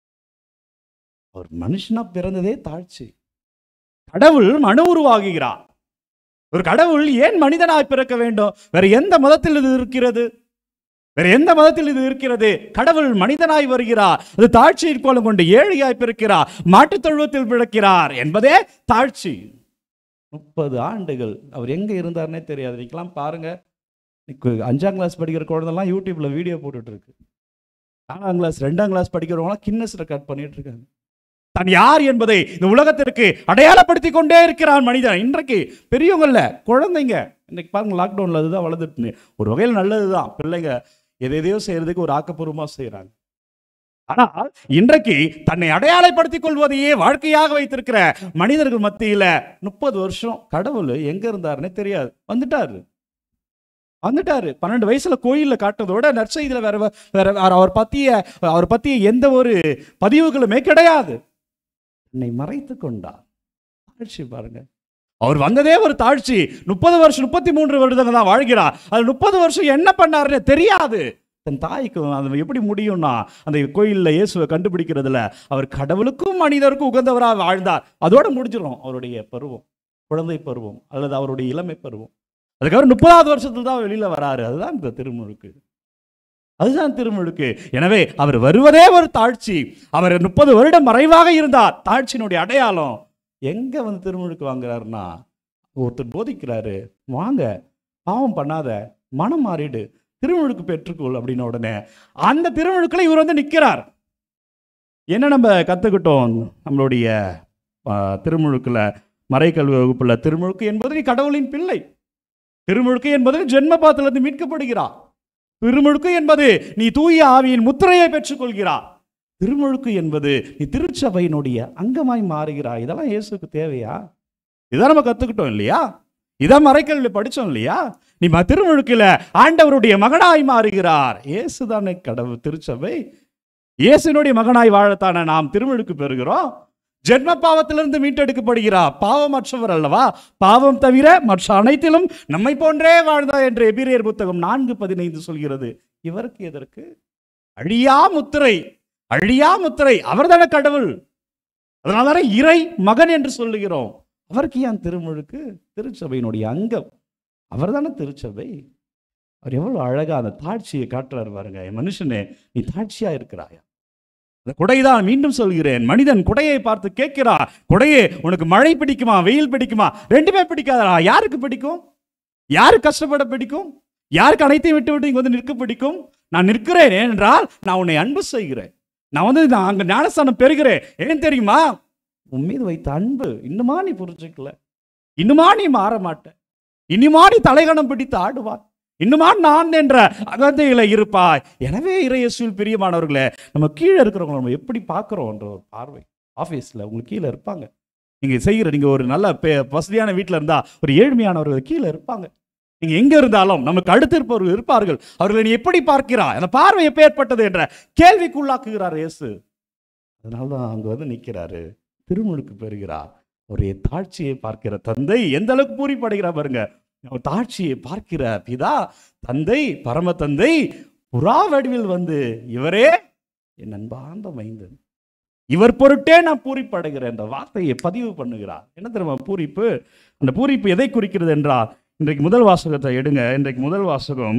ஒரு மனுஷனா பிறந்ததே தாழ்ச்சி கடவுள் மனு உருவாகுகிறார் ஒரு கடவுள் ஏன் மனிதனாய் பிறக்க வேண்டும் வேற எந்த மதத்தில் இது இருக்கிறது வேற எந்த மதத்தில் இது இருக்கிறது கடவுள் மனிதனாய் வருகிறார் அது தாழ்ச்சியை கோலம் கொண்டு ஏழையாய் பிறக்கிறார் மாட்டுத் தொழுவத்தில் பிறக்கிறார் என்பதே தாழ்ச்சி முப்பது ஆண்டுகள் அவர் எங்க இருந்தார்னே தெரியாது நீங்களாம் பாருங்க இன்னைக்கு அஞ்சாம் கிளாஸ் படிக்கிற குழந்தைலாம் யூடியூப்ல வீடியோ போட்டுட்டு இருக்கு நாலாம் கிளாஸ் ரெண்டாம் கிளாஸ் படிக்கிறவங்களாம் கின்னஸ் ரெக்கார்ட் பண்ணிட்டு இருக்காங்க தான் யார் என்பதை இந்த உலகத்திற்கு அடையாளப்படுத்தி கொண்டே இருக்கிறான் மனிதன் இன்றைக்கு பெரியவங்கல்ல குழந்தைங்க இன்னைக்கு பாருங்க லாக்டவுன்ல அதுதான் வளர்ந்துட்டு ஒரு வகையில் நல்லதுதான் பிள்ளைங்க எதை எதையோ செய்யறதுக்கு ஒரு ஆக்கப்பூர்வமா செய்றாங்க ஆனால் இன்றைக்கு தன்னை அடையாளப்படுத்திக் கொள்வதையே வாழ்க்கையாக வைத்திருக்கிற மனிதர்கள் மத்தியில முப்பது வருஷம் கடவுள் எங்க இருந்தாருன்னே தெரியாது வந்துட்டாரு வந்துட்டாரு பன்னெண்டு வயசுல கோயில்ல காட்டுறதோட நற்செய்தியில வேற வ- வேற வேற அவர் பத்திய அவர் பத்திய எந்த ஒரு பதிவுகளுமே கிடையாது என்னை மறைத்து கொண்டார் தாழ்ச்சி பாருங்க அவர் வந்ததே ஒரு தாழ்ச்சி முப்பது வருஷம் முப்பத்தி மூன்று வருடங்கள் தான் வாழ்கிறார் அது முப்பது வருஷம் என்ன பண்ணாருன்னு தெரியாது தன் தாய்க்கு அது எப்படி முடியும்னா அந்த கோயிலில் இயேசுவை கண்டுபிடிக்கிறதுல அவர் கடவுளுக்கும் மனிதருக்கும் உகந்தவராக வாழ்ந்தார் அதோட முடிஞ்சிடும் அவருடைய பருவம் குழந்தை பருவம் அல்லது அவருடைய இளமை பருவம் அதுக்கப்புறம் முப்பதாவது வருஷத்துல தான் வெளியில வராரு அதுதான் இந்த திருமுழுக்கு அதுதான் திருமுழுக்கு எனவே அவர் வருவதே ஒரு தாழ்ச்சி அவர் முப்பது வருடம் மறைவாக இருந்தார் தாழ்ச்சியினுடைய அடையாளம் எங்க வந்து திருமுழுக்கு வாங்குறாருன்னா ஒருத்தர் போதிக்கிறாரு வாங்க பாவம் பண்ணாத மனம் மாறிடு திருமுழுக்கு பெற்றுக்கொள் அப்படின்ன உடனே அந்த திருமுழுக்குல இவர் வந்து நிற்கிறார் என்ன நம்ம கற்றுக்கிட்டோம் நம்மளுடைய ஆ, திருமுழுக்குல மறைக்கல்வி வகுப்புல திருமுழுக்கு என்பது நீ கடவுளின் பிள்ளை திருமுழுக்கு என்பது ஜென்ம பாத்திலிருந்து மீட்கப்படுகிறார் திருமுழுக்கு என்பது நீ தூய ஆவியின் முத்திரையை பெற்றுக்கொள்கிறார் திருமுழுக்கு என்பது நீ திருச்சபையினுடைய அங்கமாய் மாறுகிறாய் இதெல்லாம் இயேசுக்கு தேவையா இதான் நம்ம கத்துக்கிட்டோம் இல்லையா இதான் மறைக்கல்வி படிச்சோம் இல்லையா நீ ம- திருமுழுக்குல ஆண்டவருடைய மகனாய் மாறுகிறார் இயேசுதானே கடவுள் திருச்சபை இயேசுனுடைய மகனாய் வாழத்தானே நாம் திருமுழுக்கு பெறுகிறோம் ஜென்ம பாவத்திலிருந்து மீட்டெடுக்கப்படுகிறார் பாவமற்றவர் அல்லவா பாவம் தவிர மற்ற அனைத்திலும் நம்மை போன்றே வாழ்ந்தார் என்று எபிரேயர் புத்தகம் நான்கு பதினைந்து சொல்கிறது இவருக்கு எதற்கு அழியா முத்திரை அழியா முத்திரை அவர்தானே கடவுள் அதனால இறை மகன் என்று சொல்லுகிறோம் அவருக்கு ஏன் திருமுழுக்கு திருச்சபையினுடைய அங்கம் அவர்தானே திருச்சபை அவர் எவ்வளவு அழகா அந்த தாட்சியை காட்டுறாரு பாருங்க என் மனுஷனே நீ தாட்சியா இருக்கிறாயா அந்த குடைதான் மீண்டும் சொல்கிறேன் மனிதன் குடையை பார்த்து கேட்கிறான் குடையே உனக்கு மழை பிடிக்குமா வெயில் பிடிக்குமா ரெண்டுமே பிடிக்காதா யாருக்கு பிடிக்கும் யாரு கஷ்டப்பட பிடிக்கும் யாருக்கு அனைத்தையும் விட்டு விட்டு இங்க வந்து நிற்க பிடிக்கும் நான் நிற்கிறேன் ஏனென்றால் நான் உன்னை அன்பு செய்கிறேன் நான் வந்து நான் அங்க ஞானஸ்தானம் பெறுகிறேன் ஏன் தெரியுமா உன் மீது வைத்த அன்பு இன்னுமா நீ புரிஞ்சுக்கல இன்னுமா நீ மாற மாட்ட இனிமா நீ தலைகணம் பிடித்து ஆடுவாய் இன்னுமா நான் என்ற அகந்தையில இருப்பாய் எனவே இறையேசுவில் பிரியமானவர்களே நம்ம கீழே இருக்கிறவங்க நம்ம எப்படி பார்க்குறோன்ற ஒரு பார்வை ஆஃபீஸில் உங்களுக்கு கீழே இருப்பாங்க நீங்கள் செய்கிற நீங்கள் ஒரு நல்ல பே- வசதியான வீட்டில் இருந்தால் ஒரு ஏழ்மையானவர்கள் கீழே இருப்பாங்க நீங்கள் எங்கே இருந்தாலும் நமக்கு அடுத்து இருப்பவர்கள் இருப்பார்கள் அவர்களை நீ எப்படி பார்க்கிறாய் அந்த பார்வை எப்போ ஏற்பட்டது என்ற கேள்விக்குள்ளாக்குகிறார் இயேசு அதனால தான் அங்கே வந்து நிற்கிறாரு திருமுழுக்கு பெறுகிறார் அவருடைய தாட்சியை பார்க்கிற தந்தை எந்த அளவுக்கு பூரிப்படைகிறார் பாருங்க அவர் தாட்சியை பார்க்கிற பிதா தந்தை பரம தந்தை புறா வடிவில் வந்து இவரே என் அன்பார்ந்த மைந்தன் இவர் பொருட்டே நான் பூரிப்படைகிறேன் என்ற வார்த்தையை பதிவு பண்ணுகிறார் என்ன தெரியுமா பூரிப்பு அந்த பூரிப்பு எதை குறிக்கிறது என்றால் இன்றைக்கு முதல் வாசகத்தை எடுங்க இன்றைக்கு முதல் வாசகம்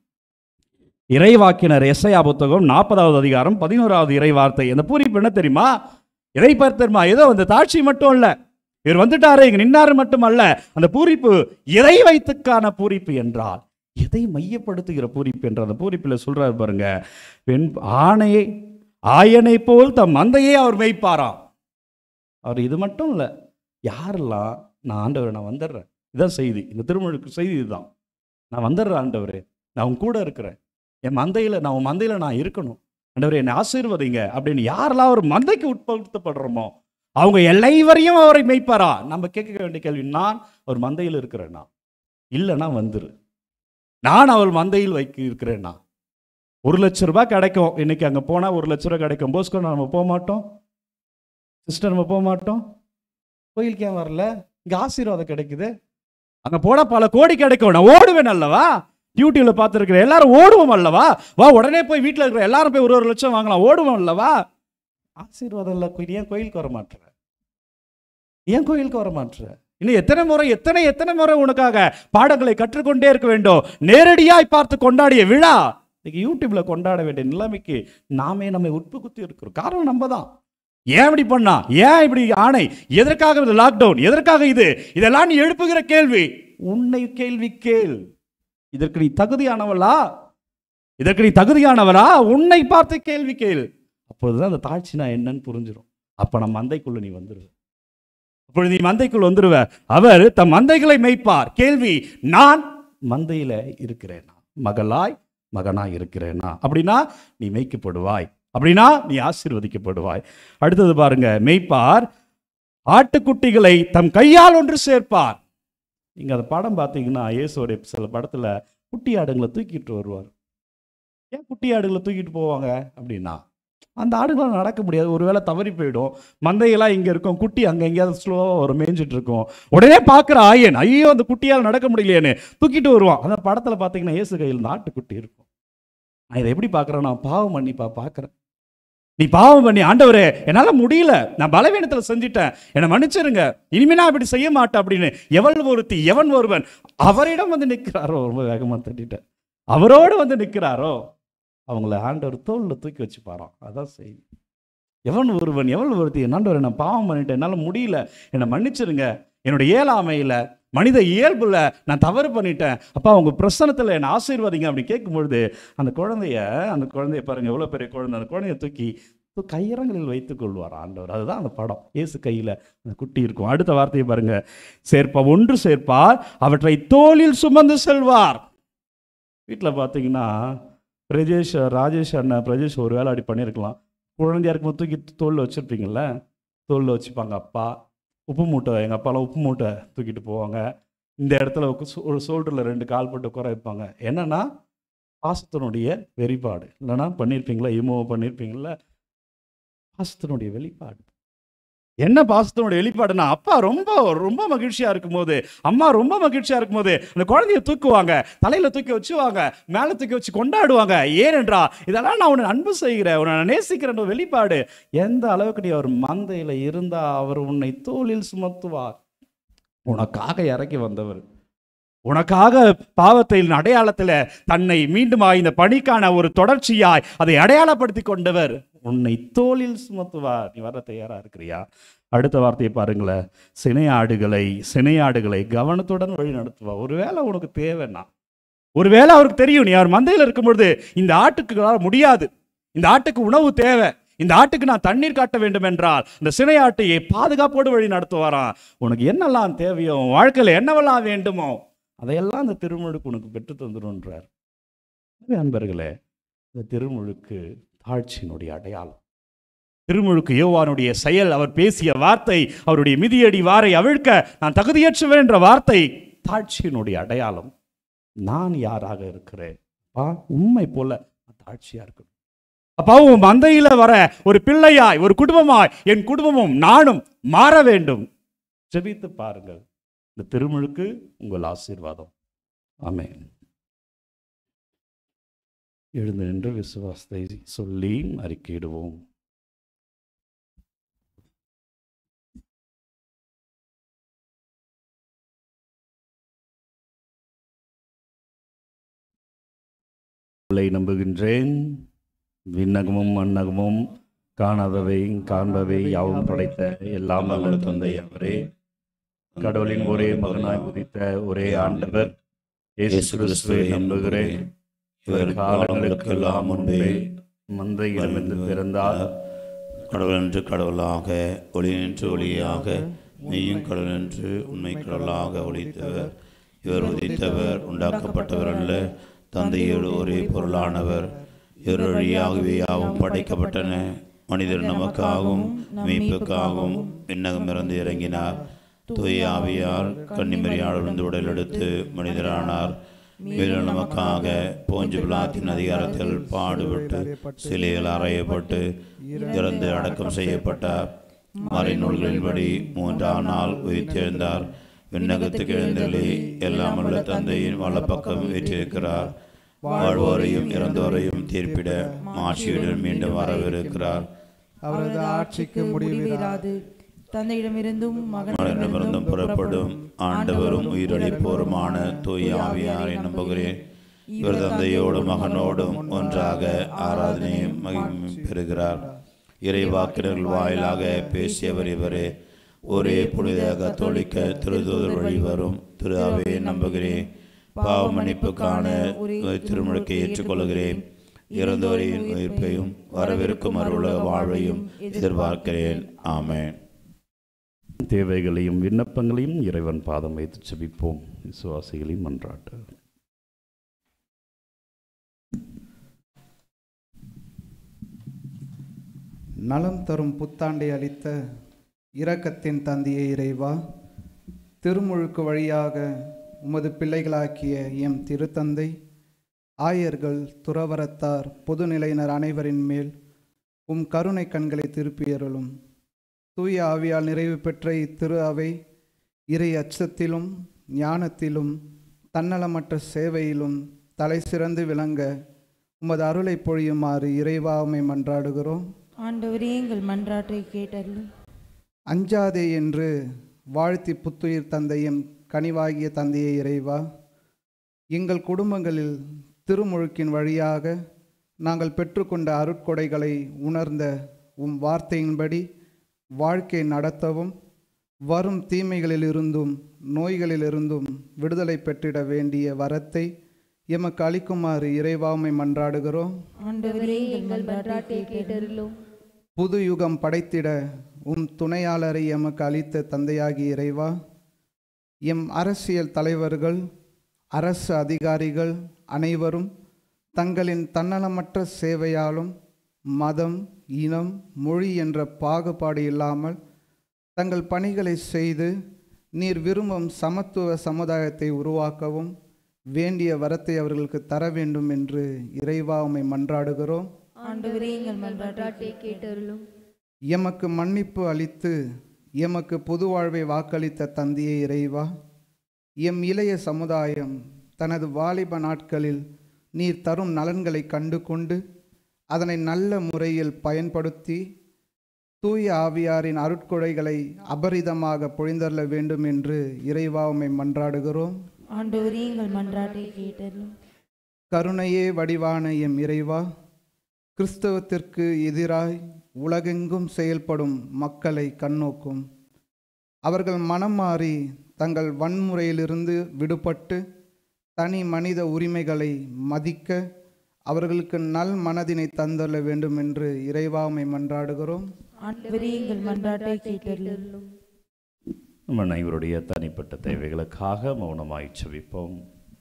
இறைவாக்கினர் எஸ்ஐயா புத்தகம் நாற்பதாவது அதிகாரம் பதினோராவது இறை வார்த்தை அந்த பூரிப்பு என்ன தெரியுமா எதை பார்த்து தெரியுமா ஏதோ அந்த தாட்சி மட்டும் இல்ல இவர் வந்துட்டாரு இங்க நின்னாரு மட்டும் அல்ல அந்த பூரிப்பு இறை வைத்துக்கான பூரிப்பு என்றால் எதை மையப்படுத்துகிற பூரிப்பு என்ற அந்த பூரிப்பில் சொல்றாரு பாருங்க பெண் ஆணையை ஆயனை போல் தம் மந்தையே அவர் மெய்ப்பாராம் அவர் இது மட்டும் இல்லை யாரெல்லாம் நான் ஆண்டவரை நான் வந்துடுறேன் இதான் செய்தி இந்த திருமணுக்கு செய்தி இதுதான் நான் வந்துடுறேன் ஆண்டவரே நான் உன் கூட இருக்கிறேன் என் மந்தையில் நான் உன் மந்தையில் நான் இருக்கணும் ஆண்டவரே என்னை ஆசீர்வதிங்க அப்படின்னு யாரெல்லாம் ஒரு மந்தைக்கு உட்படுத்தப்படுறோமோ அவங்க எல்லைவரையும் அவரை மெய்ப்பாரா நம்ம கேட்க வேண்டிய கேள்வி நான் ஒரு மந்தையில் இருக்கிறேன்னா இல்லைன்னா வந்துரு நான் அவள் மந்தையில் வைக்க இருக்கிறேன்னா ஒரு லட்ச ரூபாய் கிடைக்கும் இன்னைக்கு அங்கே போனால் ஒரு லட்ச ரூபாய் கிடைக்கும் போஸ்கோ நம்ம போக மாட்டோம் சிஸ்டர் நம்ம போக மாட்டோம் கோயிலுக்கு ஏன் வரல இங்கே ஆசீர்வாதம் கிடைக்குது அங்கே போனால் பல கோடி கிடைக்கும் நான் ஓடுவேன் அல்லவா டியூட்டியில் பார்த்துருக்கிறேன் எல்லாரும் ஓடுவோம் அல்லவா வா உடனே போய் வீட்டில் இருக்கிற எல்லாரும் போய் ஒரு ஒரு லட்சம் வாங்கலாம் ஓடுவோம் அல்லவா ஆசீர்வாதம் இல்லை கோயில் ஏன் கோயிலுக்கு வர மாட்டுற ஏன் கோயிலுக்கு வர மாட்டுற இன்னும் எத்தனை முறை எத்தனை எத்தனை முறை உனக்காக பாடங்களை கற்றுக்கொண்டே இருக்க வேண்டும் நேரடியாய் பார்த்து கொண்டாடிய விழா இன்னைக்கு யூடியூப்ல கொண்டாட வேண்டிய நிலைமைக்கு நாமே நம்மை உட்புகுத்தி இருக்கிறோம் காரணம் நம்ம தான் ஏன் இப்படி பண்ணா ஏன் இப்படி ஆணை எதற்காக இந்த லாக்டவுன் எதற்காக இது இதெல்லாம் நீ எழுப்புகிற கேள்வி உன்னை கேள்வி கேள் இதற்கு நீ தகுதியானவளா இதற்கு நீ தகுதியானவளா உன்னை பார்த்து கேள்வி கேள் அப்பொழுதுதான் அந்த தாழ்ச்சினா என்னன்னு புரிஞ்சிடும் அப்ப நம்ம மந்தைக்குள்ள நீ வந்துருவ அப்பொழுது நீ மந்தைக்குள் வந்துருவ அவர் தம் மந்தைகளை மேய்ப்பார் கேள்வி நான் மந்தையில இருக்கிறேனா மகளாய் மகனாய் இருக்கிறேனா அப்படின்னா நீ மேய்க்கப்படுவாய் அப்படின்னா நீ ஆசீர்வதிக்கப்படுவாய் அடுத்தது பாருங்க மேய்ப்பார் ஆட்டுக்குட்டிகளை தம் கையால் ஒன்று சேர்ப்பார் நீங்க அந்த படம் பார்த்தீங்கன்னா இயேசுவோடைய சில படத்துல குட்டி ஆடுங்களை தூக்கிட்டு வருவார் ஏன் குட்டி ஆடுகளை தூக்கிட்டு போவாங்க அப்படின்னா அந்த ஆடுகளால் நடக்க முடியாது ஒருவேளை தவறி போயிடும் மந்தையெல்லாம் இங்கே இருக்கும் குட்டி அங்கே எங்கேயாவது ஸ்லோவாக ஒரு மேய்ஞ்சிட்டு இருக்கும் உடனே பார்க்குற ஆயன் ஐயோ அந்த குட்டியால் நடக்க முடியலையேன்னு தூக்கிட்டு வருவான் அந்த படத்தில் பார்த்தீங்கன்னா இயேசு கையில் இந்த ஆட்டுக்குட்டி இருக்கும் நான் இதை எப்படி பார்க்குறேன் நான் பாவம் பண்ணிப்பா பார்க்குறேன் நீ பாவம் பண்ணி ஆண்டவரே என்னால் முடியல நான் பலவீனத்தில் செஞ்சிட்டேன் என்னை மன்னிச்சிருங்க இனிமே நான் அப்படி செய்ய மாட்டேன் அப்படின்னு எவள் ஒருத்தி எவன் ஒருவன் அவரிடம் வந்து நிற்கிறாரோ ரொம்ப வேகமாக தட்டிட்டேன் அவரோடு வந்து நிற்கிறாரோ அவங்கள ஆண்டவர் தோளில் தூக்கி வச்சுப்பாராம் அதான் செய்தி எவன் ஒருவன் எவன் ஒருத்தி என்னாண்டவர் நான் பாவம் பண்ணிட்டேன் என்னால் முடியல என்னை மன்னிச்சிருங்க என்னோட இயலாமையில் மனித இயல்புல நான் தவறு பண்ணிட்டேன் அப்பா உங்க பிரசனத்தில் என்னை ஆசீர்வாதிங்க அப்படின்னு கேட்கும் பொழுது அந்த குழந்தைய அந்த குழந்தைய பாருங்க எவ்வளோ பெரிய குழந்தை அந்த குழந்தைய தூக்கி தூ- கையரங்களில் வைத்துக் கொள்வார் ஆண்டவர் அதுதான் அந்த படம் இயேசு கையில் அந்த குட்டி இருக்கும் அடுத்த வார்த்தையை பாருங்க சேர்ப்பா ஒன்று சேர்ப்பார் அவற்றை தோளில் சுமந்து செல்வார் வீட்டில் பார்த்தீங்கன்னா பிரஜேஷ் ராஜேஷ் அண்ணன் பிரஜேஷ் ஒரு வேலை அப்படி பண்ணியிருக்கலாம் குழந்தையா இருக்கும்போது தூக்கி தோளில் வச்சுருப்பீங்கள்ல தோளில் வச்சுப்பாங்க அப்பா உப்பு மூட்டை எங்கள் அப்பாலாம் உப்பு மூட்டை தூக்கிட்டு போவாங்க இந்த இடத்துல உக்கு- சோ- ஒரு சோல்டரில் ரெண்டு கால் போட்டு உட்கார வைப்பாங்க என்னன்னா பாசத்தினுடைய வெளிப்பாடு இல்லைன்னா பண்ணியிருப்பீங்களா இமோ பண்ணியிருப்பீங்களா பாசத்தினுடைய வெளிப்பாடு என்ன பாசத்தினுடைய வெளிப்பாடுனா அப்பா ரொம்ப ரொம்ப மகிழ்ச்சியா இருக்கும்போது அம்மா ரொம்ப மகிழ்ச்சியா இருக்கும்போது அந்த குழந்தைய தூக்குவாங்க தலையில தூக்கி வச்சுவாங்க மேல தூக்கி வச்சு கொண்டாடுவாங்க ஏனென்றா இதெல்லாம் நான் உன்னை அன்பு செய்கிறேன் உன்னை நான் நேசிக்கிறேன் ஒரு வெளிப்பாடு எந்த அளவுக்கு நீ அவர் மந்தையில இருந்தா அவர் உன்னை தோளில் சுமத்துவார் உனக்காக இறக்கி வந்தவர் உனக்காக பாவத்தின் அடையாளத்தில் தன்னை மீண்டும் இந்த பணிக்கான ஒரு தொடர்ச்சியாய் அதை அடையாளப்படுத்தி கொண்டவர் உன்னை தோளில் சுமத்துவார் நீ வர தயாரா இருக்கிறியா அடுத்த வார்த்தையை பாருங்களேன் சினையாடுகளை சினையாடுகளை கவனத்துடன் வழி நடத்துவா ஒருவேளை உனக்கு தேவைன்னா ஒருவேளை அவருக்கு தெரியும் நீ அவர் மந்தையில் இருக்கும் பொழுது இந்த ஆட்டுக்கு முடியாது இந்த ஆட்டுக்கு உணவு தேவை இந்த ஆட்டுக்கு நான் தண்ணீர் காட்ட வேண்டும் என்றால் இந்த சினையாட்டையை பாதுகாப்போடு வழி நடத்துவாராம் உனக்கு என்னெல்லாம் தேவையோ உன் வாழ்க்கையில் என்னவெல்லாம் வேண்டுமோ அதையெல்லாம் அந்த திருமுழுக்கு உனக்கு பெற்று தந்துடும்ன்றார் எனவே அன்பர்களே இந்த திருமுழுக்கு தாழ்ச்சியினுடைய அடையாளம் திருமுழுக்கு யோவானுடைய செயல் அவர் பேசிய வார்த்தை அவருடைய மிதியடி வாரை அவிழ்க்க நான் தகுதியற்றவன் என்ற வார்த்தை தாழ்ச்சியினுடைய அடையாளம் நான் யாராக இருக்கிறேன் அப்பா உண்மை போல நான் தாழ்ச்சியா இருக்கணும் அப்பா உன் மந்தையில வர ஒரு பிள்ளையாய் ஒரு குடும்பமாய் என் குடும்பமும் நானும் மாற வேண்டும் ஜெபித்து பாருங்கள் இந்த திருமுழுக்கு உங்கள் ஆசீர்வாதம் ஆமென் எழுந்து நின்று விசுவாசத்தை சொல்லி அறிக்கையிடுவோம் உங்களை நம்புகின்றேன் விண்ணகமும் மண்ணகமும் காணாதவை காண்பவை யாவும் படைத்த எல்லாம் வல்ல தந்தை அவரே கடவுளின் ஒரே மகனாய் உதித்த ஒரே ஆண்டவர் இயேசு கிறிஸ்துவை நம்புகிறேன் இவர் காலங்களுக்கெல்லாம் முன்பே மந்தையிடமிருந்து பிறந்தார் கடவுள் என்று கடவுளாக ஒளி என்று ஒளியாக மெய்யும் கடவுள் என்று உண்மை கடவுளாக ஒளித்தவர் இவர் உதித்தவர் உண்டாக்கப்பட்டவர் அல்ல தந்தையோடு ஒரே பொருளானவர் இவர் வழியாகவே யாவும் படைக்கப்பட்டன மனிதர் நமக்காகவும் மீட்புக்காகவும் விண்ணகம் இறந்து இறங்கினார் தூய ஆவியார் கன்னிமரியாளிருந்து உடல் எடுத்து மனிதரானார் மேலும் நமக்காக போஞ்சு பிளாத்தின் அதிகாரத்தில் பாடுபட்டு சிலையில் அறையப்பட்டு இறந்து அடக்கம் செய்யப்பட்டார் மறைநூல்களின்படி மூன்றாம் நாள் உயிர்த்தெழுந்தார் விண்ணகத்துக்கு எழுந்தள்ளி எல்லாம் உள்ள தந்தையின் வலப்பக்கம் வீற்றிருக்கிறார் வாழ்வோரையும் இறந்தோரையும் தீர்ப்பிட மாட்சியுடன் மீண்டும் வரவிருக்கிறார் அவரது ஆட்சிக்கு முடிவிராது தந்தையிடமிருந்தும் மகனிடமிருந்தும் புறப்படும் ஆண்டவரும் உயிரளிப்போருமான தூய ஆவியாரை நம்புகிறேன் இவர் தந்தையோடும் மகனோடும் ஒன்றாக ஆராதனையும் மகிமையும் பெறுகிறார் இறைவாக்கினர்கள் வாயிலாக பேசியவர் இவரே ஒரே புனித கத்தோலிக்க திருதூதர் வழி வரும் திரு அவையை நம்புகிறேன் பாவ மன்னிப்புக்கான திருமுழுக்கை ஏற்றுக்கொள்கிறேன் இறந்தோரின் உயிர்ப்பையும் வரவிருக்கும் அருள வாழ்வையும் எதிர்பார்க்கிறேன் ஆமென் தேவைகளையும் விண்ணப்பங்களையும் இறைவன் பாதம் வைத்து செபிப்போம் விசுவாசிகளையும் மன்றாட்டு நலம் தரும் புத்தாண்டை அளித்த இரக்கத்தின் தந்தையே இறைவா திருமுழுக்கு வழியாக உமது பிள்ளைகளாக்கிய எம் திருத்தந்தை ஆயர்கள் துறவரத்தார் பொதுநிலையினர் அனைவரின் மேல் உம் கருணை கண்களை திருப்பியருளும் தூய ஆவியால் நிறைவு பெற்ற இத்திரு அவை இறை அச்சத்திலும் ஞானத்திலும் தன்னலமற்ற சேவையிலும் தலை சிறந்து விளங்க உமது அருளை பொழியுமாறு இறைவாமை மன்றாடுகிறோம் ஆண்டவரே எங்கள் மன்றாற்றை கேட்டருளும் அஞ்சாதே என்று வாழ்த்தி புத்துயிர் தந்தையும் கனிவாகிய தந்தையை இறைவா எங்கள் குடும்பங்களில் திருமுழுக்கின் வழியாக நாங்கள் பெற்றுக்கொண்ட அருட்கொடைகளை உணர்ந்த உம் வார்த்தையின்படி வாழ்க்கை நடத்தவும் வரும் தீமைகளிலிருந்தும் நோய்களிலிருந்தும் விடுதலை பெற்றிட வேண்டிய வரத்தை எமக்கு அளிக்குமாறு இறைவாமை மன்றாடுகிறோம் ஆண்டவரே எங்கள் மன்றாற்றை கேட்டருளும் புது யுகம் படைத்திட உம் துணையாளரை எமக்கு அளித்த தந்தையாகிய இறைவா எம் அரசியல் தலைவர்கள் அரசு அதிகாரிகள் அனைவரும் தங்களின் தன்னலமற்ற சேவையாலும் மதம் இனம் மொழி என்ற பாகுபாடு இல்லாமல் தங்கள் பணிகளை செய்து நீர் விரும்பும் சமத்துவ சமுதாயத்தை உருவாக்கவும் வேண்டிய வரத்தை அவர்களுக்கு தர வேண்டும் என்று இறைவா உம்மை மன்றாடுகிறோம் ஆண்டவரே எங்கள் மன்றாற்றை கேட்டருளும் எமக்கு மன்னிப்பு அளித்து எமக்கு புது வாழ்வை வாக்களித்த தந்தையே இறைவா எம் இளைய சமுதாயம் தனது வாலிப நாட்களில் நீர் தரும் நலன்களை கண்டு கொண்டு அதனை நல்ல முறையில் பயன்படுத்தி தூய ஆவியாரின் அருட்கொடைகளை அபரிதமாக பொழிந்தள்ள வேண்டும் என்று இறைவா உம்மை மன்றாடுகிறோம் ஆண்டவரே எங்கள் மன்றாற்றை கேட்டருளும் கருணையே வடிவான எம் இறைவா கிறிஸ்தவத்திற்கு எதிராய் உலகெங்கும் செயல்படும் மக்களை கண்ணோக்கும் அவர்கள் மனம் மாறி தங்கள் வன்முறையிலிருந்து விடுபட்டு தனி மனித உரிமைகளை மதிக்க அவர்களுக்கு நல் மனதினை தந்தள்ள வேண்டும் என்று இறைவாமை மன்றாடுகிறோம் ஆண்டவரே எங்கள் மன்றாற்றை கேட்டருளும் நம்ம அனைவருடைய தனிப்பட்ட தேவைகளுக்காக மௌனமாய் செவிப்போம்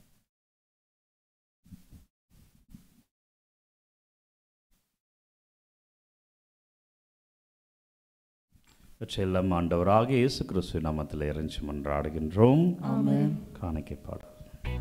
இவற்றையெல்லாம் ஆண்டவராக இயேசு கிறிஸ்து நாமத்தில் இறைஞ்சி மன்றாடுகின்றோம் ஆமென். காணிக்கை பாடல்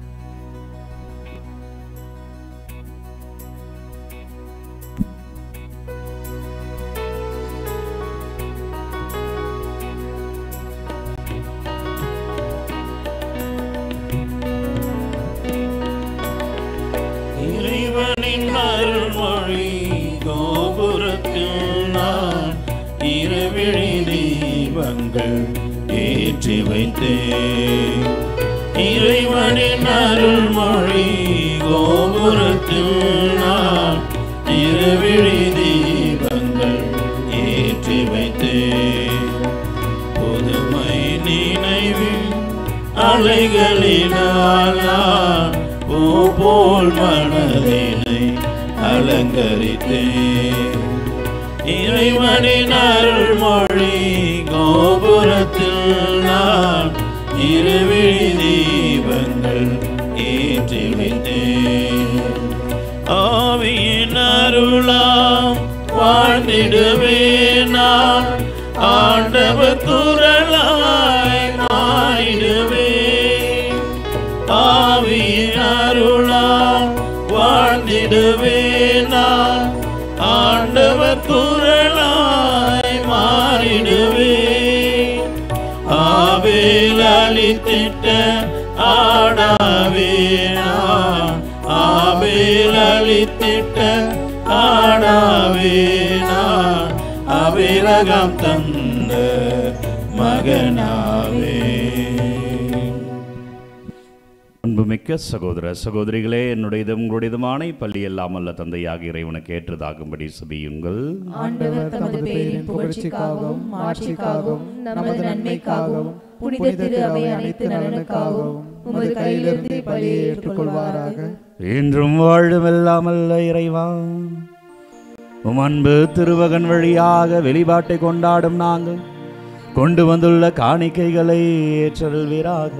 இறைவனின் அருள்மொழி கோபுரத்தில் நான் இரவிழி தீபங்கள் ஏற்றி வைத்தேன் இறைவனின் அருள்மொழி கோபுரத்தில் நான் இரவிழி தீபங்கள் ஏற்றி வைத்தேன் புதுமை நினைவில் அலைகளினால் நான் பூ போல் மனதினை அலங்கரித்தேன் இறைவனின் அருள்மொழி கோபுரத்தில் நான் இருவிழி தீபங்கள் ஏற்றி வைத்தேன் ஆவியின் அருளாம் வாழ்ந்திடுவேன் நான் ஆண்டவர் குரலாய் மாறிடுவேன் ஆவியின் அருளாம் வாழ்ந்திடுவேன் நான் ஆண்டவர் குரலாய் மாறிடுவேன் ஆவேல் அளித்திட்ட ஆடாவே நான் ஆவேல் அளித்திட்ட ஆடாவே நான் அபிரகம் தந்த மகனாவே அன்புமிக்க சகோதர சகோதரிகளே என்னுடையதும் உங்களுடையதுமான பள்ளி எல்லாம் அல்ல தந்தையாக இறைவனுக்கு ஏற்றதாகும்படி சுபியுங்கள் ஆண்டவர் தமது பெயரின் புகழ்ச்சிக்காகவும் மாட்சிக்காகவும் நமது நன்மைக்காகவும் புனித திரு அவை அனைத்து நலனுக்காகவும் உமது கையிலிருந்து பலியை ஏற்றுக்கொள்வாராக என்றும் வாழும் எல்லாமல்ல இறைவா உம் அன்பு திருவகன் வழியாக வெளிப்பாட்டை கொண்டாடும் நாங்கள் கொண்டு வந்துள்ள காணிக்கைகளை ஏற்றல்வீராக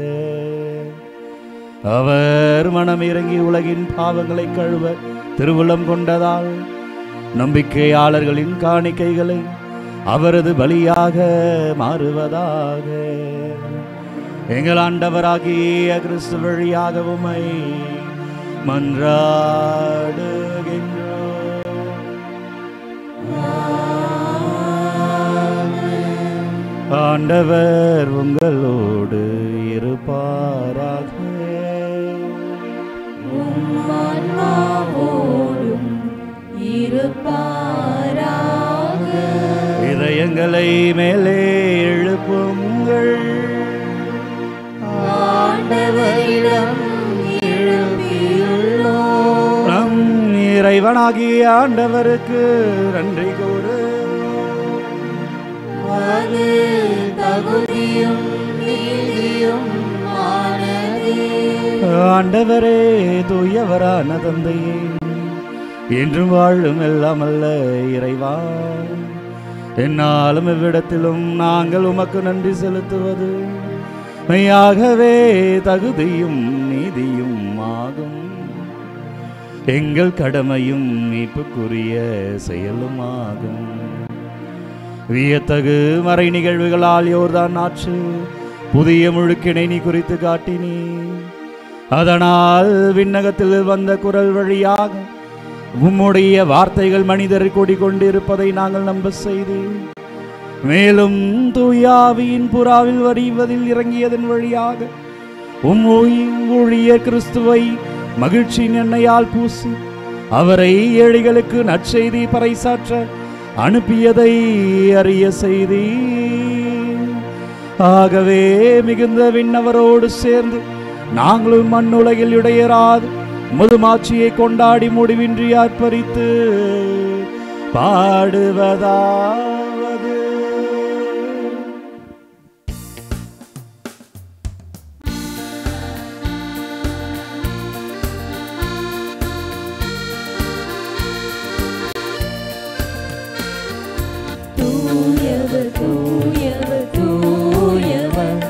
அவர் மனம் இறங்கி உலகின் பாவங்களை கழுவ திருவுளம் கொண்டதால் நம்பிக்கையாளர்களின் காணிக்கைகளை அவரது பலியாக மாறுவதாக எங்கள் ஆண்டவராகிய கிறிஸ்து வழியாக உமை மன்றாடுகின்றோம் ஆண்டவர் உங்களோடு இருப்பாராக ஆன்மாவோடும் இருப்பாராக இதயங்களை மேலே எழுப்புங்கள் ஆண்டவரிடம் எழுப்பியுள்ளோம் நம் இறைவனாகிய ஆண்டவருக்கு நன்றி கூறு அது தகுதியும் நீதியும் ஆனதே ஆண்டவரே தூயவரான தந்தையே என்றும் வாழும் எல்லாம் அல்ல இறைவா என்னாலும் இவ்விடத்திலும் நாங்கள் உமக்கு நன்றி செலுத்துவது மெய்யாகவே தகுதியும் நீதியும் ஆகும் எங்கள் கடமையும் மீட்புக்குரிய செயலும் ஆகும் வியத்தகு மறை நிகழ்வுகளால் யோர்தான் ஆற்று புதிய முழுக்கினை நீ குறித்து காட்டினீ அதனால் விண்ணகத்தில் வந்த குரல் வழியாக உம்முடைய வார்த்தைகள் மனிதர் கொண்டிருப்பதை நாங்கள் நம்ப செய்து மேலும் தூயாவியின் புறாவில் வடிவதில் இறங்கியதன் வழியாக உம் ஊய்- ஊழிய கிறிஸ்துவை மகிழ்ச்சியின் எண்ணெயால் பூசி அவரை ஏழைகளுக்கு நற்செய்தி பறைசாற்ற அனுப்பியதை அறிய செய்தி ஆகவே மிகுந்த விண்ணவரோடு சேர்ந்து நாங்களும் மண்ணுலகில் இடையராது முதுமாட்சியை கொண்டாடி முடிவின்றி ஆர்ப்பரித்து பாடுவதாவது தூயவர் தூயவர் தூயவர்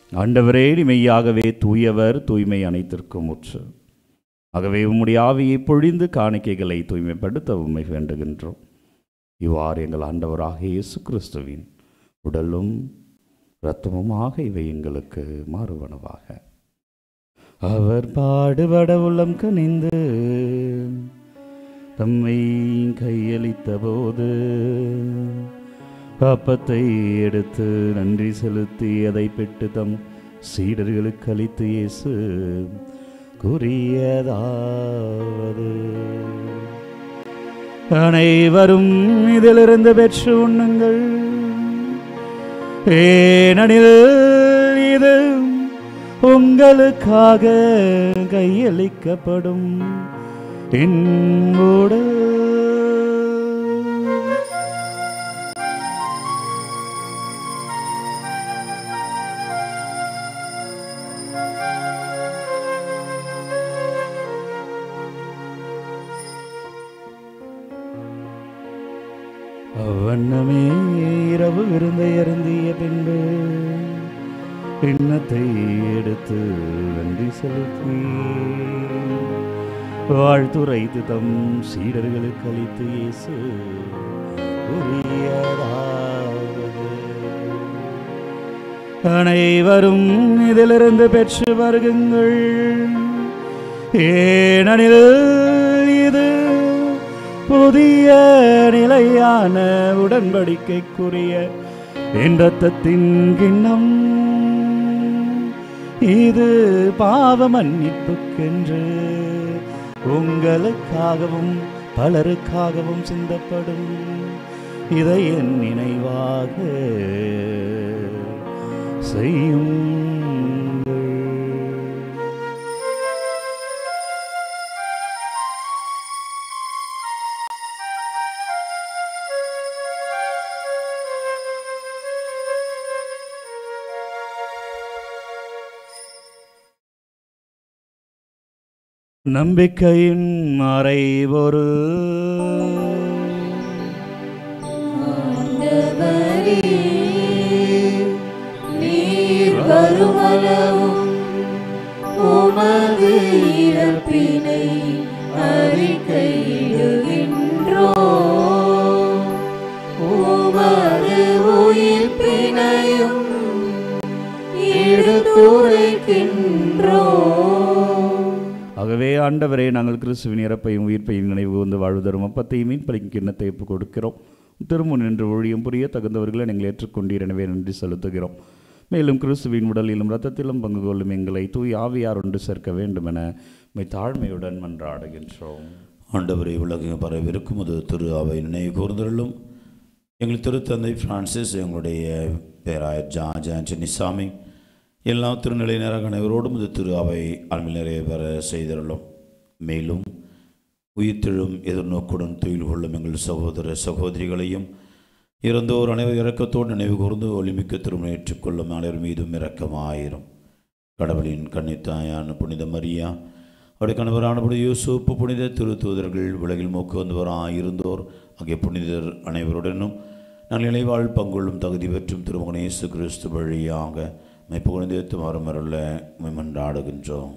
ஆண்டவரே நீ மெய்யாகவே தூயவர் தூய்மை அனைத்திற்கும் முற்று ஆகவே உம்முடைய ஆவியை பொழிந்து காணிக்கைகளை தூய்மைப்படுத்த உண்மை வேண்டுகின்றோம் இவ்வாறு எங்கள் ஆண்டவராக இயேசு கிறிஸ்துவின் உடலும் இரத்தமுமாக இவை எங்களுக்கு மாறுவனவாக அவர் பாடுபட உள்ளம் கனிந்து தம்மை கையளித்த போது அப்பத்தை எடுத்து நன்றி செலுத்தி அதை பெற்று தம் சீடர்களுக்கு அளித்து இயேசு கூறியதாவது அனைவரும் இதிலிருந்து பெற்று உண்ணுங்கள் ஏனெனில் இது உங்களுக்காக கையளிக்கப்படும் என் உடல் அவ்வண்ணமே இரவு விருந்தை அருந்திய பின்பு எண்ணத்தை எடுத்து நன்றி செலுத்தி வாழ்த்துரைத்து தம் சீடர்களுக்கு அளித்து இயேசு கூறியதாவது அனைவரும் இதிலிருந்து பெற்று வருகுங்கள் ஏனெனில் இது புதிய நிலையான உடன்படிக்கைக்குரிய என் ரத்தத்தின் கிண்ணம் இது பாவ மன்னிப்புக்கென்று உங்களுக்காகவும் பலருக்காகவும் சிந்தப்படும் இதை என் நினைவாக செய்யுங்கள் நம்பிக்கையின் மறைபொரு ஆண்டவரே, நீர் வருமளவும் உமது இறப்பினை அறிக்கையிடுகின்றோ உமது உயிர்ப்பினையும் எடுத்துரைக்கின்றோ ஆகவே ஆண்டவரே நாங்கள் கிறிஸ்துவின் இறப்பையும் உயிர்ப்பையும் நினைவு வந்து வாழ்வு தரும் அப்பத்தையும் மீன்பளிக்கும் கிண்ணத்தை ஒப்புக் கொடுக்கிறோம் திருமுன் நின்று ஒழியும் புரிய தகுந்தவர்களை நீங்கள் ஏற்றுக்கொண்டீர் எனவே நன்றி செலுத்துகிறோம் மேலும் கிறிஸ்துவின் உடலிலும் இரத்தத்திலும் பங்கு கொள்ளும் எங்களை தூய் ஆவியார் ஒன்று சேர்க்க வேண்டும் என மை தாழ்மையுடன் மன்றாடுகின்றோம் ஆண்டவரை உலக பரவிருக்கும் அது திரு அவை நினைவு கூர்ந்தருளும் எங்கள் திருத்தந்தை பிரான்சிஸ் எங்களுடைய பேராயர் ஜார்ஜ் ஆண்டனி சாமி எல்லா திருநிலையினராக அனைவரோடும் இது திரு அவை அன்பில் நிறைய பெற செய்தருளும் மேலும் உயிர்த்தெழும் எதிர்நோக்குடன் துயில் கொள்ளும் எங்கள் சகோதர சகோதரிகளையும் இறந்தோர் அனைவர் இறக்கத்தோடு நினைவு கூர்ந்து ஒளிமிக்க திருமணம் ஏற்றுக்கொள்ளும் அனைவர் மீதும் இரக்கமாயிரும் கடவுளின் கன்னித்தாயான புனித மரியா அவருடைய கணவரான புனித யூசுப்பு புனித திருத்தூதர்கள் உலகில் மூக்கு வந்தவராக இருந்தோர் ஆகிய புனிதர் அனைவருடனும் நல்நிலைவாழ் பங்கொள்ளும் தகுதி பெற்றும் திருமகன் இயேசு கிறிஸ்து வழியாக மெப்புகுணிதத்து மரமருள மெமன்றாடுகின்றோம்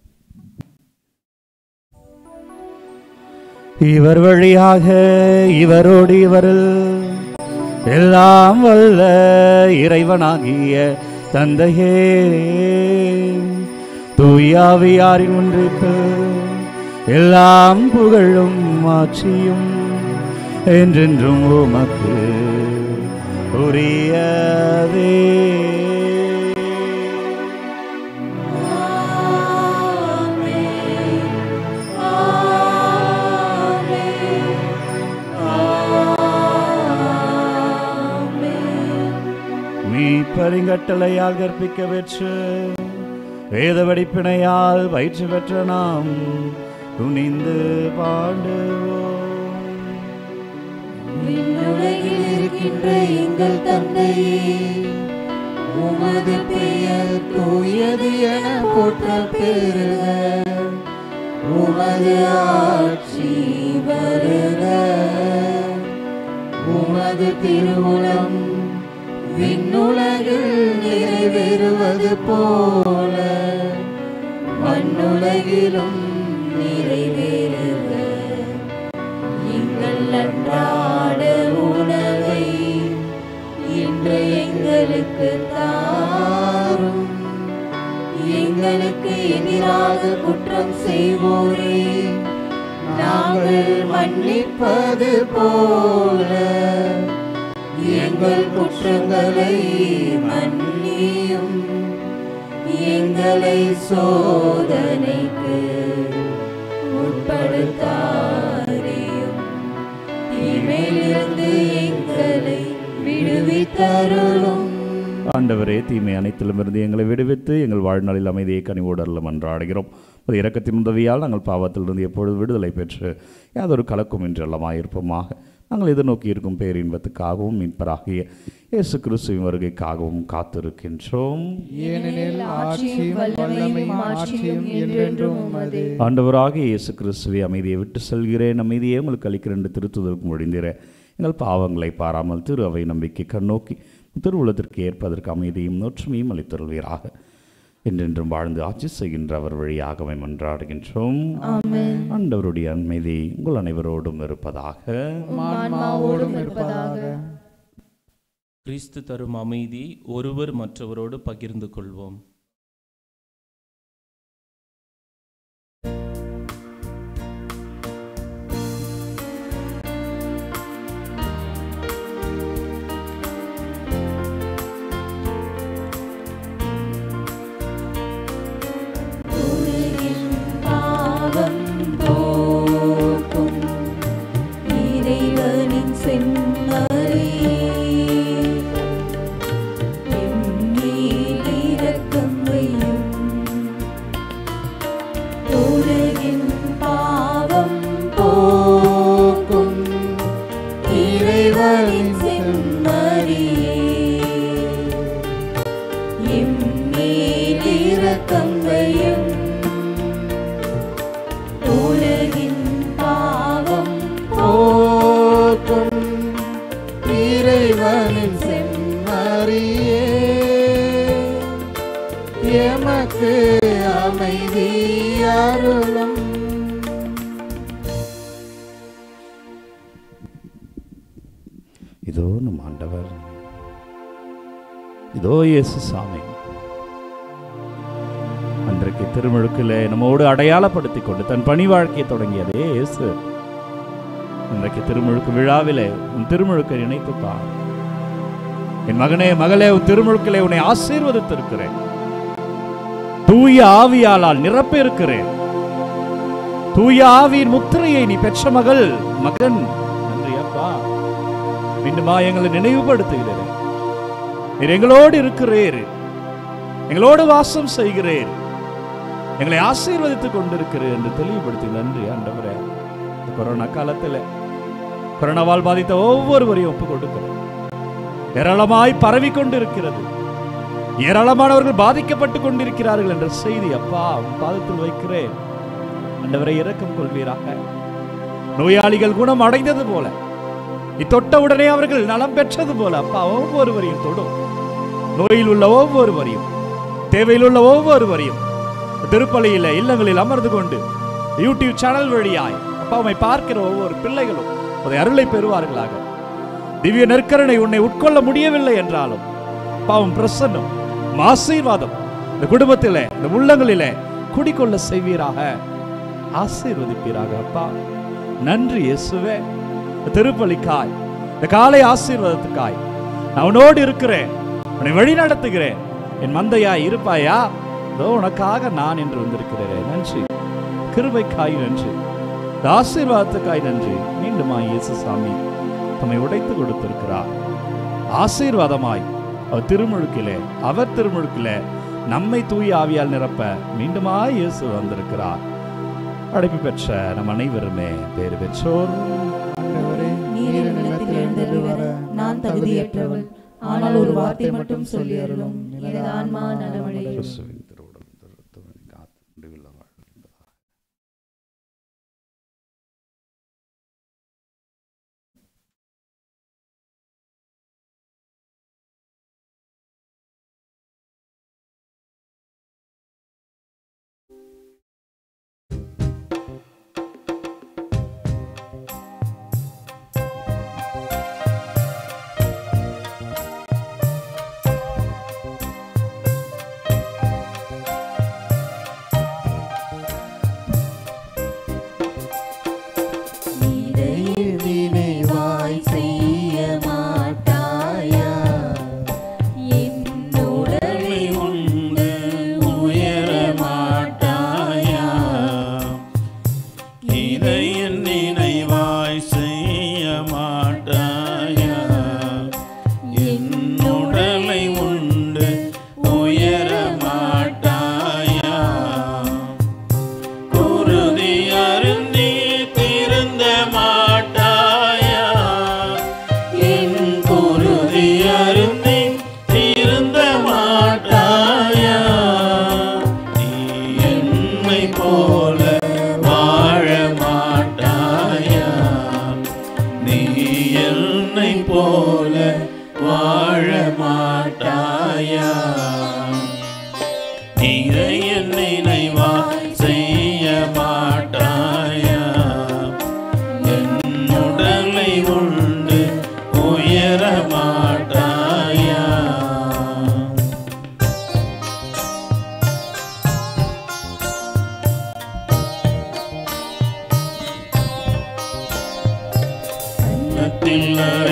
இவர் வழியாக இவரோடு இவரில் எல்லாம் வல்ல இறைவனாகிய தந்தையே தூயாவியாரின் ஒன்றிப்பு எல்லாம் புகழும் ஆட்சியும் என்றென்றும் உமக்கு உரியவே மீட்பரிங்கட்டளையால் கற்பிக்க பெற்று வேத வடிப்பினையால் பயிற்சி பெற்ற நாம் துணிந்து பாடுவோம் விண்ணுலகில் இருக்கின்ற எங்கள் தந்தையே உமது பெயர் தூயது என போற்ற பெறுக உமது ஆட்சி வருக உமது திருவுளம் விண்ணுலகில் நிறைவேறுவது போல மண்ணுலகிலும் நிறைவேறுக எங்கள் அன்றாட உணவை இன்று எங்களுக்கு தாரும் எங்களுக்கு எதிராக குற்றம் செய்வோரே நாங்கள் மன்னிப்பது போல எங்கள் குற்றங்களை மன்னியும் எங்களை சோதனைக்கு உட்படுத்தாரையும் தீமையிலிருந்து எங்களை விடுவித்தருளும் ஆண்டவரே தீமை அனைத்திலும் இருந்து எங்களை விடுவித்து எங்கள் வாழ்நாளில் அமைதியை கனிவோடு அருளும் மன்றாடுகிறோம் ஒரு இரக்கத்தின் உதவியால் நாங்கள் பாவத்திலிருந்து எப்பொழுது விடுதலை பெற்று யாதொரு கலக்கும் என்று எல்லாமாயிருப்போமாக நாங்கள் எதிர்நோக்கி இருக்கும் பேரின்பத்துக்காகவும் மீட்பராகிய இயேசு கிறிஸ்துவின் வருகைக்காகவும் காத்திருக்கின்றோம் ஏனெனில் ஆட்சியும் வல்லமையும் ஆட்சியும் என்றென்றும் உமதே ஆண்டவராகிய இயேசு கிறிஸ்துவை அமைதியை விட்டு செல்கிறேன் அமைதியை உங்களுக்கு அளிக்கிறேன் என்று திருத்துதலுக்கு முடிந்தேன் எங்கள் பாவங்களை பாராமல் திரு அவை நம்பிக்கை கண்ணோக்கி திருவுலத்திற்கு ஏற்பதற்கு அமைதியும் நொற்றுமையும் அளித்தருள்வீராக என்றென்றும் வாழ்ந்து ஆட்சி செய்கின்ற அவர் வழியாகவே மன்றாடுகின்றோம் ஆண்டவருடைய அமைதி உங்கள் அனைவரோடும் இருப்பதாக ஆன்மாவோடும் இருப்பதாக கிறிஸ்து தரும் அமைதி ஒருவர் மற்றவரோடு பகிர்ந்து கொள்வோம் உலகின் பாவம் போக்கும் இறைவனின் செம்மறியே எம்மேல் இரக்கம் வையும் உலகின் பாவம் போக்கும் இறைவனின் செம்மறியே எம்மேல் இரக்கம் வையும் உலகின் பாவம் போக்கும் இறைவனின் செம்மறியே எமக்கு அமைதி அருளும் இதோ நம் ஆண்டவர் இதோ இயேசு சாமி அன்றைக்கு திருமுழுக்கில் நம்மோடு அடையாளப்படுத்தி கொண்டு தன் பணி வாழ்க்கையை தொடங்கியதே இயேசு இன்றைக்கு திருமுழுக்கு விழாவிலே உன் திருமுழுக்கை நினைத்து பார் என் மகனே மகளே உன் திருமுழுக்கிலே உன்னை ஆசீர்வதித்திருக்கிறேன் தூய ஆவியாலால் நிரப்ப இருக்கிறேன் தூய ஆவியின் முத்திரையை நீ பெற்ற மகள் மகன் நன்றி அப்பா மீண்டுமா எங்களை நினைவுபடுத்துகிறேன் நீர் எங்களோடு இருக்கிறீர் எங்களோடு வாசம் செய்கிறீர் எங்களை ஆசீர்வதித்துக் கொண்டிருக்கிறீர் என்று தெளிவுபடுத்தி நன்றி ஆண்டவரே இந்த கொரோனா காலத்தில் கொரோனாவால் பாதித்த ஒவ்வொருவரையும் ஒப்புக் கொடுக்கிறோம் ஏராளமாய் பரவி கொண்டிருக்கிறது ஏராளமானவர்கள் பாதிக்கப்பட்டு கொண்டிருக்கிறார்கள் என்ற செய்தி அப்பா உன் பாதத்தில் வைக்கிறேன் ஆண்டவரை இரக்கம் கொள்வீராக நோயாளிகள் குணம் அடைந்தது போல நீ தொட்ட உடனே அவர்கள் நலம் பெற்றது போல அப்பா ஒவ்வொருவரையும் தொடும் நோயில் உள்ள ஒவ்வொருவரையும் தேவையில் உள்ள ஒவ்வொருவரையும் திருப்பலியில இல்லங்களில் அமர்ந்து கொண்டு யூடியூப் சேனல் வழியாய் அப்பா உம்மை பார்க்கிற ஒவ்வொரு பிள்ளைகளும் அதை அருளை பெறுவார்களாக திவ்ய நெற்கரணை உன்னை உட்கொள்ள முடியவில்லை என்றாலும் பாவம் பிரசன்னம் உம் ஆசீர்வாதம் இந்த குடும்பத்திலே இந்த உள்ளங்களிலே குடிக்கொள்ள செய்வீராக ஆசீர்வதிப்பீராக அப்பா நன்றி இயேசுவே இந்த திருப்பலிக்காய் இந்த காலை ஆசீர்வாதத்துக்காய் நான் உன்னோடு இருக்கிறேன் உன்னை வழி நடத்துகிறேன் என் மந்தையாய் இருப்பாயா இதோ உனக்காக நான் என்று வந்திருக்கிறேன் நன்றி கிருபைக்காய் நன்றி இந்த ஆசீர்வாதத்துக்காய் நன்றி மீண்டுமா இயேசு சாமி தம்மை உடைத்து கொடுத்திருக்கிறார் ஆசீர்வாதமாய் அவர் திருமுழுக்கிலே அவர் திருமுழுக்கிலே நம்மை தூய ஆவியால் நிரப்ப மீண்டுமா இயேசு வந்திருக்கிறார் அழைப்பு பெற்ற நம் அனைவருமே பேறு பெற்றோர் ஆண்டவரே நீர் நீர் நிலத்தில் எழுந்தருளி வர நான் தகுதியற்றவள் ஆனால் ஒரு வார்த்தை மட்டும் சொல்லி அருளும் எனது ஆன்மா நலமடையும் கிறிஸ்துவின்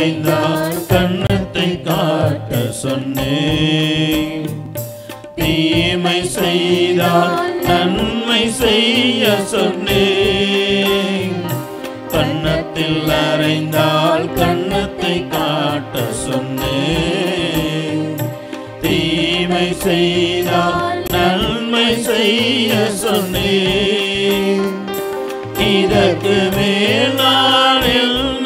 அறைந்தால் கன்னத்தை காட்ட சொன்னேன் தீமை செய்தால் நன்மை செய்ய சொன்னேன் கன்னத்தில் அறைந்தால் கன்னத்தை காட்ட சொன்னேன் தீமை செய்தால் நன்மை செய்ய சொன்னேன் இதற்கு மேல் நான் என்ன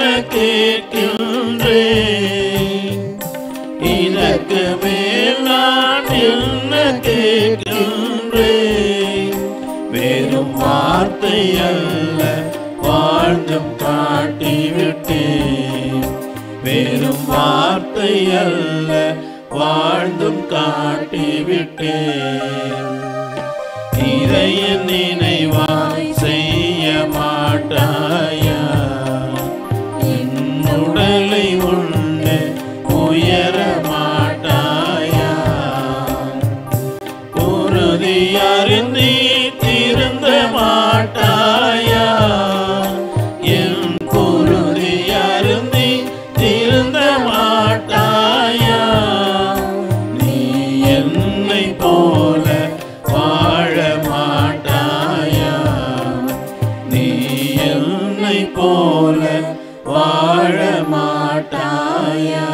கேட்கின்றேன் இதற்கு மேல் நான் என்ன கேட்கின்றேன் வெறும் வார்த்தை அல்ல வாழ்ந்தும் காட்டிவிட்டேன் வெறும் வார்த்தை அல்ல வாழ்ந்தும் காட்டிவிட்டேன் இதைய நினைவாய் செய்ய மாட்டாயா என் உடலை உண்டு உயர மாட்டாயா உறுதி அறிந்தி திருந்த மாட்டாயா என் குருதி அருந்தி திருந்த மாட்டாயா நீ என்னை போல வாழ மாட்டாயா நீ என்னை போல வாழ மாட்டாயா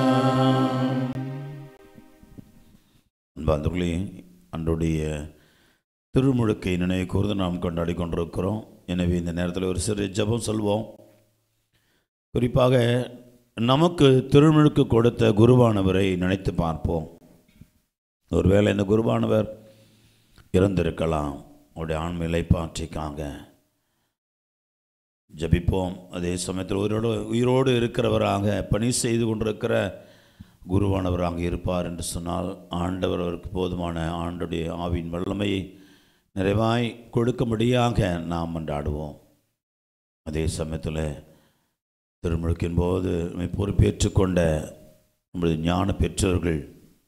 அன்பாந்தவர்களே அன்றைய திருமுழுக்கை நினைவு கூர்ந்து நாம் கொண்டாடி கொண்டிருக்கிறோம் எனவே இந்த நேரத்தில் ஒரு சிறு ஜெபம் சொல்வோம் குறிப்பாக நமக்கு திருமுழுக்கு கொடுத்த குருவானவரை நினைத்து பார்ப்போம் ஒருவேளை இந்த குருவானவர் இறந்திருக்கலாம் அவருடைய ஆண்மையிலை பாற்றிக்காங்க ஜபிப்போம் அதே சமயத்தில் உயிரோடு உயிரோடு இருக்கிறவராக பணி செய்து கொண்டிருக்கிற குருவானவராக இருப்பார் என்று சொன்னால் ஆண்டவர் அவருக்கு போதுமான ஆண்டுடைய ஆவின் வல்லமையை நிறைவாய் கொடுக்கும்படியாக நாம் மன்றாடுவோம் அதே சமயத்தில் திருமுழுக்கின் போது நம்மை பொறுப்பேற்றுக் கொண்ட நம்முடைய ஞான பெற்றோர்கள்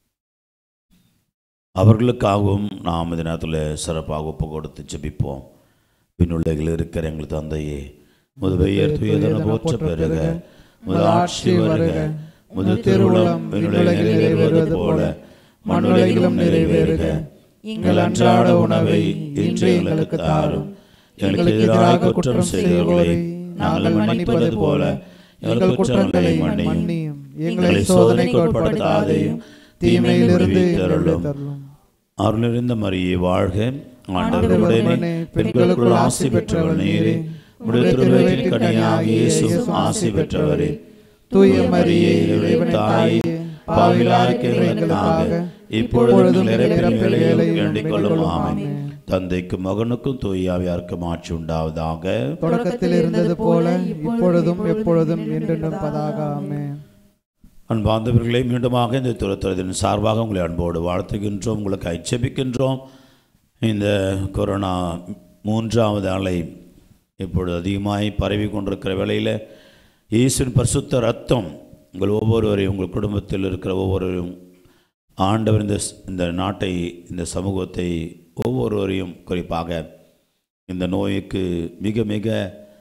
அவர்களுக்காகவும் நாம் இந்த நேரத்தில் சிறப்பாக ஒப்பு கொடுத்து ஜெபிப்போம் பின்னுள்ளைகள் இருக்கிற எங்கள் தந்தையே முது பெயர் துயதன போற்ற பெருக முது ஆட்சி வருக முது திருவுளம் விண்ணுலகில் நிறைவேறுவது போல மண்ணுலகிலும் நிறைவேறுக எங்கள் அன்றாட உணவை இன்று எங்களுக்கு தாரும் எங்களுக்கு எதிராக குற்றம் செய்தவர்களை நாங்கள் மன்னிப்பது போல எங்கள் குற்றங்களை மன்னியும் எங்களை சோதனைக்கு உட்படுத்தாதையும் தீமையிலிருந்து தருளும் அருளிருந்த மரியே வாழ்க ஆண்டவருடனே பெண்களுக்குள் ஆசி பெற்றவர் நீரே உடைய திருவயிற்றின் கனியாக இயேசு ஆசி பெற்றவரே தூய மரியே இறைவன் தாயே பாவிலாருக்கு எங்களுக்காக இப்பொழுதும் நிறைவேறலை வேண்டிக் கொள்ளும் ஆமென் தந்தைக்கும் மகனுக்கும் தூயாவியாருக்கும் ஆட்சி உண்டாவதாக தொடக்கத்தில் இருந்தது போல இப்பொழுதும் எப்பொழுதும் என்றென்றும் பதாக ஆமென் அன்பார்ந்தவர்களை மீண்டுமாக இந்த துறத்துறதின் சார்பாக உங்களை அன்போடு வாழ்த்துகின்றோம் உங்களுக்கு ஐச்சபிக்கின்றோம் இந்த கொரோனா மூன்றாவது அலை இப்பொழுது அதிகமாய் பரவி கொண்டிருக்கிற வேளையில் இயேசுவின் பரிசுத்த ரத்தம் உங்கள் ஒவ்வொருவரையும் உங்கள் குடும்பத்தில் இருக்கிற ஒவ்வொருவரையும் ஆண்டவர் இந்த ஸ்- இந்த நாட்டை இந்த சமூகத்தை ஒவ்வொருவரையும் குறிப்பாக இந்த நோய்க்கு மிக மிக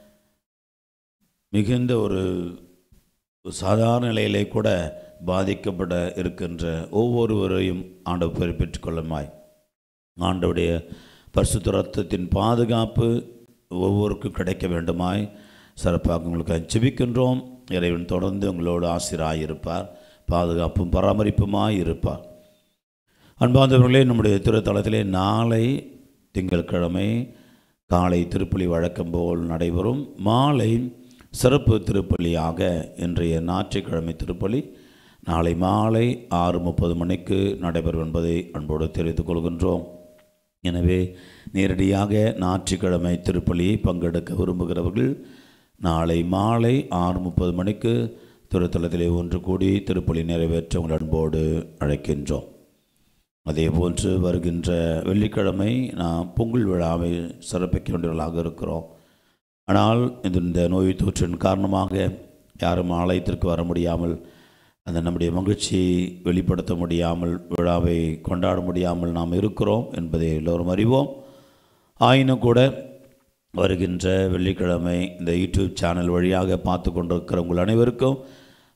மிகுந்த ஒரு சாதாரண நிலையிலே கூட பாதிக்கப்பட இருக்கின்ற ஒவ்வொருவரையும் ஆண்டவர் பொறுப்பேற்றுக் கொள்ளுமாய் ஆண்டவுடைய பரிசுத்த ரத்தத்தின் பாதுகாப்பு ஒவ்வொருக்கும் கிடைக்க வேண்டுமாய் சிறப்பாக உங்களுக்கு ஜெபிக்கின்றோம் இறைவன் தொடர்ந்து உங்களோடு ஆசிராய் இருப்பார் பாதுகாப்பும் பராமரிப்புமாய் இருப்பார் அன்பார்ந்தவர்களே நம்முடைய திருத்தலத்திலே நாளை திங்கட்கிழமை காலை திருப்பலி வழக்கம் போல் நடைபெறும் மாலை சிறப்பு திருப்பலியாக இன்றைய ஞாயிற்றுக்கிழமை திருப்பலி நாளை மாலை ஆறு முப்பது மணிக்கு நடைபெறும் என்பதை அன்போடு தெரிவித்துக் கொள்கின்றோம் எனவே நேரடியாக ஞாயிற்றுக்கிழமை திருப்பலியை பங்கெடுக்க விரும்புகிறவர்கள் நாளை மாலை ஆறு முப்பது மணிக்கு திருத்தலத்திலே ஒன்று கூடி திருப்பலி நிறைவேற்ற உங்கள் அன்போடு அழைக்கின்றோம் அதே போன்று வருகின்ற வெள்ளிக்கிழமை நாம் பொங்கல் விழாவை சிறப்பிக்க வேண்டியவர்களாக இருக்கிறோம் ஆனால் இந்த இந்த நோய் தொற்றின் காரணமாக யாரும் ஆலயத்திற்கு வர முடியாமல் அந்த நம்முடைய மகிழ்ச்சியை வெளிப்படுத்த முடியாமல் விழாவை கொண்டாட முடியாமல் நாம் இருக்கிறோம் என்பதை எல்லோரும் அறிவோம் ஆயினும் கூட வருகின்ற வெள்ளிக்கிழமை இந்த யூடியூப் சேனல் வழியாக பார்த்து கொண்டிருக்கிற உங்கள் அனைவருக்கும்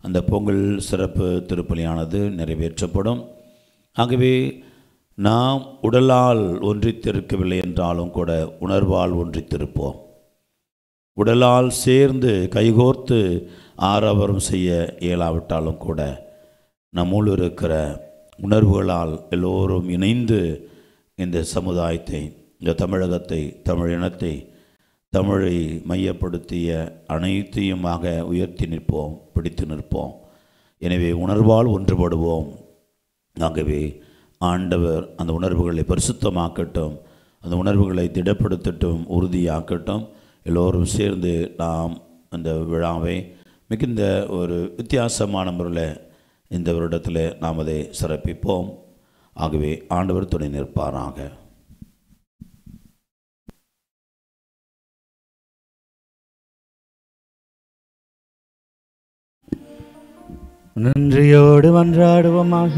அந்த பொங்கல் சிறப்பு திருப்பலியானது நிறைவேற்றப்படும் ஆகவே நாம் உடலால் ஒன்றித்திருக்கவில்லை என்றாலும் கூட உணர்வால் ஒன்றித்திருப்போம் உடலால் சேர்ந்து கைகோர்த்து ஆரவரம் செய்ய இயலாவிட்டாலும் கூட நம்முள் இருக்கிற உணர்வுகளால் எல்லோரும் இணைந்து இந்த சமுதாயத்தை இந்த தமிழகத்தை தமிழ் இனத்தை தமிழை மையப்படுத்திய அனைத்தையுமாக உயர்த்தி நிற்போம் பிடித்து நிற்போம் எனவே உணர்வால் ஒன்றுபடுவோம் ஆகவே ஆண்டவர் அந்த உணர்வுகளை பரிசுத்தமாக்கட்டும் அந்த உணர்வுகளை திடப்படுத்தட்டும் உறுதியாக்கட்டும் எல்லோரும் சேர்ந்து நாம் அந்த விழாவை மிகுந்த ஒரு வித்தியாசமான முறையில் இந்த வருடத்தில் நாம் அதை சிறப்பிப்போம் ஆகவே ஆண்டவர் துணை நிற்பாராக நன்றியோடு மன்றாடுவோமாக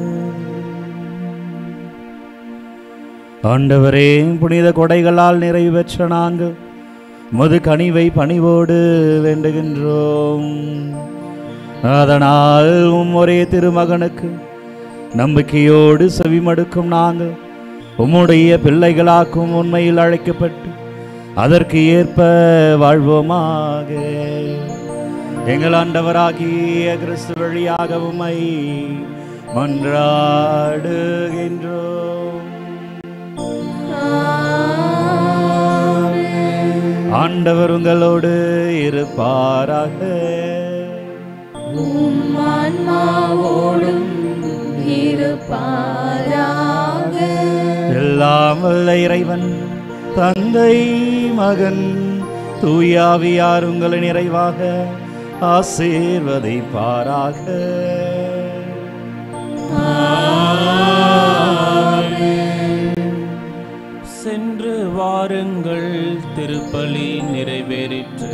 ஆண்டவரே புனித கொடைகளால் நிறைவு பெற்ற நாங்கள் மது கனிவை பணிவோடு வேண்டுகின்றோம் அதனால் உம் ஒரே திருமகனுக்கு நம்பிக்கையோடு செவிமடுக்கும் நாங்கள் உம்முடைய பிள்ளைகளாக்கும் உண்மையில் அழைக்கப்பட்டு அதற்கு ஏற்ப வாழ்வோமாக எங்கள் ஆண்டவராகிய கிறிஸ்து வழியாக உம்மை மன்றாடுகின்றோம் ஆண்டவர் உங்களோடு இருப்பாராக ஆன்மாவோடும் இருப்பாராக எல்லாம் வல்ல இறைவன் தந்தை மகன் தூயாவியார் உங்களை நிறைவாக ஆசீர்வதிப்பாராக சென்று வாருங்கள் திருப்பலி நிறைவேறிற்று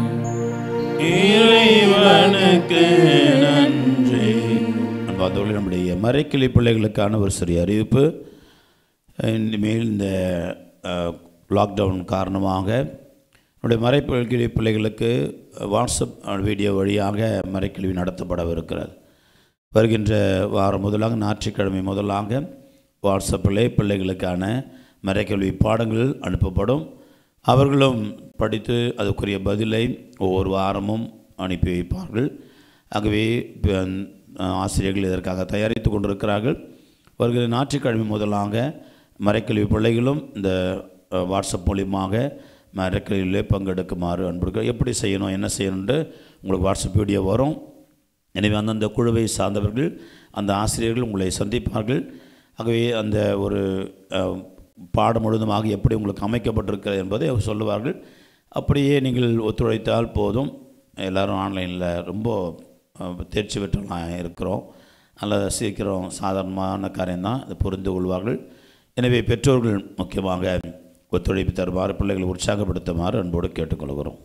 இறைவனுக்கு நன்றி அன்பாதோடு நம்முடைய மறைக்கிளை பிள்ளைகளுக்கான ஒரு சிறிய அறிவிப்பு இனிமேல் இந்த அஹ், லாக்டவுன் காரணமாக நம்முடைய மறைக்கிளை பிள்ளைகளுக்கு வாட்ஸ்அப் வீடியோ வழியாக மறைக்கிழவி நடத்தப்படவிருக்கிறது வருகின்ற வாரம் முதலாக ஞாயிற்றுக்கிழமை முதலாக வாட்ஸ்அப்பிலே பிள்ளைகளுக்கான மறைக்கல்வி பாடங்கள் அனுப்பப்படும் அவர்களும் படித்து அதுக்குரிய பதிலை ஒவ்வொரு வாரமும் அனுப்பி வைப்பார்கள் ஆகவே இப்ப, அஹ், ஆசிரியர்கள் இதற்காக தயாரித்து கொண்டிருக்கிறார்கள் வருகிற ஞாயிற்றுக்கிழமை முதலாக மறைக்கல்வி பிள்ளைகளும் இந்த அஹ், வாட்ஸ்அப் மூலியமாக மறைக்கல்வியிலே பங்கெடுக்குமாறு அன்புகள் எப்படி செய்யணும் என்ன செய்யணுன்ட்டு உங்களுக்கு வாட்ஸ்அப் வீடியோ வரும் எனவே அந்தந்த குழுவை சார்ந்தவர்கள் அந்த ஆசிரியர்கள் உங்களை சந்திப்பார்கள் ஆகவே அந்த ஒரு அஹ், பாடம் முழுவதுமாக எப்படி உங்களுக்கு அமைக்கப்பட்டிருக்கிறது என்பதை அவர் சொல்லுவார்கள் அப்படியே நீங்கள் ஒத்துழைத்தால் போதும் எல்லாரும் ஆன்லைனில் ரொம்ப அஹ், தேர்ச்சி பெற்றலாம் இருக்கிறோம் நல்ல சீக்கிரம் சாதாரணமான காரியம்தான் அதை புரிந்து கொள்வார்கள் எனவே பெற்றோர்கள் முக்கியமாக ஒத்துழைப்பு தருமாறு பிள்ளைகளை உற்சாகப்படுத்துமாறு அன்போடு கேட்டுக்கொள்கிறோம்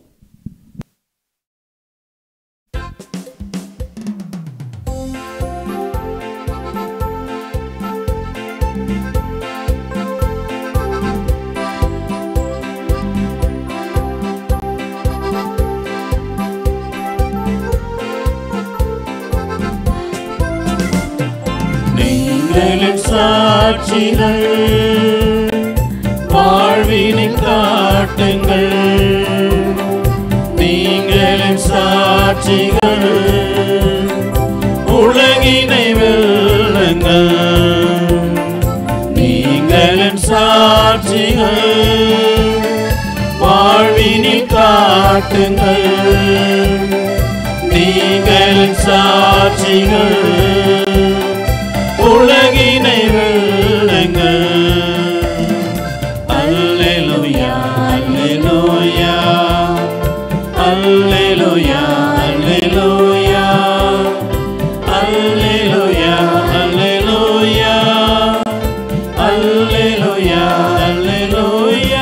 நீங்களின் சாட்சிகள் வாழ்வினை காட்டுங்கள் நீங்களின் சாட்சிகள் உலகினை வெல்லுங்கள் நீங்களின் சாட்சிகள் வாழ்வினில் காட்டுங்கள் நீங்களின் சாட்சிகள் உலகினை வெல்லுங்க அல்லேலூயா அல்லேலூயா அல்லேலூயா அல்லேலூயா அல்லேலூயா அல்லேலூயா அல்லேலூயா அல்லேலூயா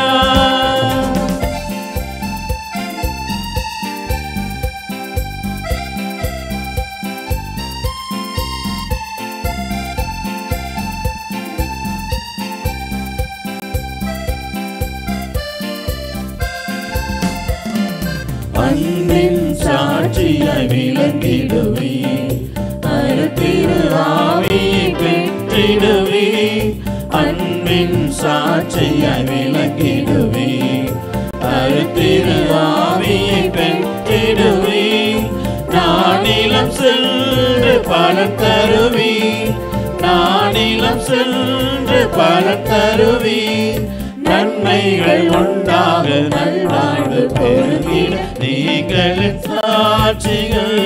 அன்பின் சாட்சி சாட்சியாய் விளங்கிடுவே அருத்திரு ஆவியை பெற்றிடுவே அன்பின் சாட்சியாய் விளங்கிடுவே அருத்திரு ஆவியை பெற்றிடுவே நானிலம் சென்று பலன் தருவி நானிலம் சென்று பலன் தருவி நன்மைகள் உண்டாக நல்வாழ்வு பெருகிட நீங்களின் சாட்சிகள்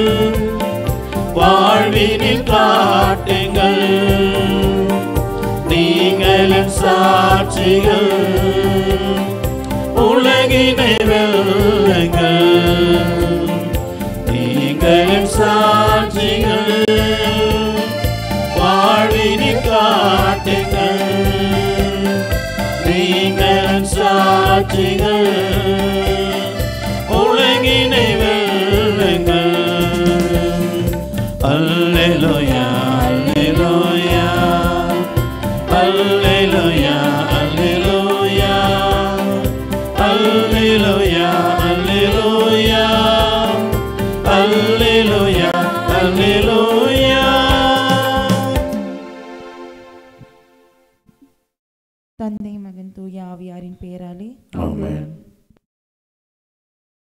வாழ்வினில் காட்டுங்கள் நீங்களின் சாட்சிகள் உலகினை வெல்லுங்கள் நீங்களின் சாட்சிகள் வாழ்வினில் காட்டுங்கள் நீங்கள் சாட்சிகள் உலகினை வெல்லுங்கள் அல்லேலூயா அல்லேலூயா அல்லேலூயா அல்லேலூயா அல்லேலூயா அல்லேலூயா அல்லேலூயா அல்லேலூயா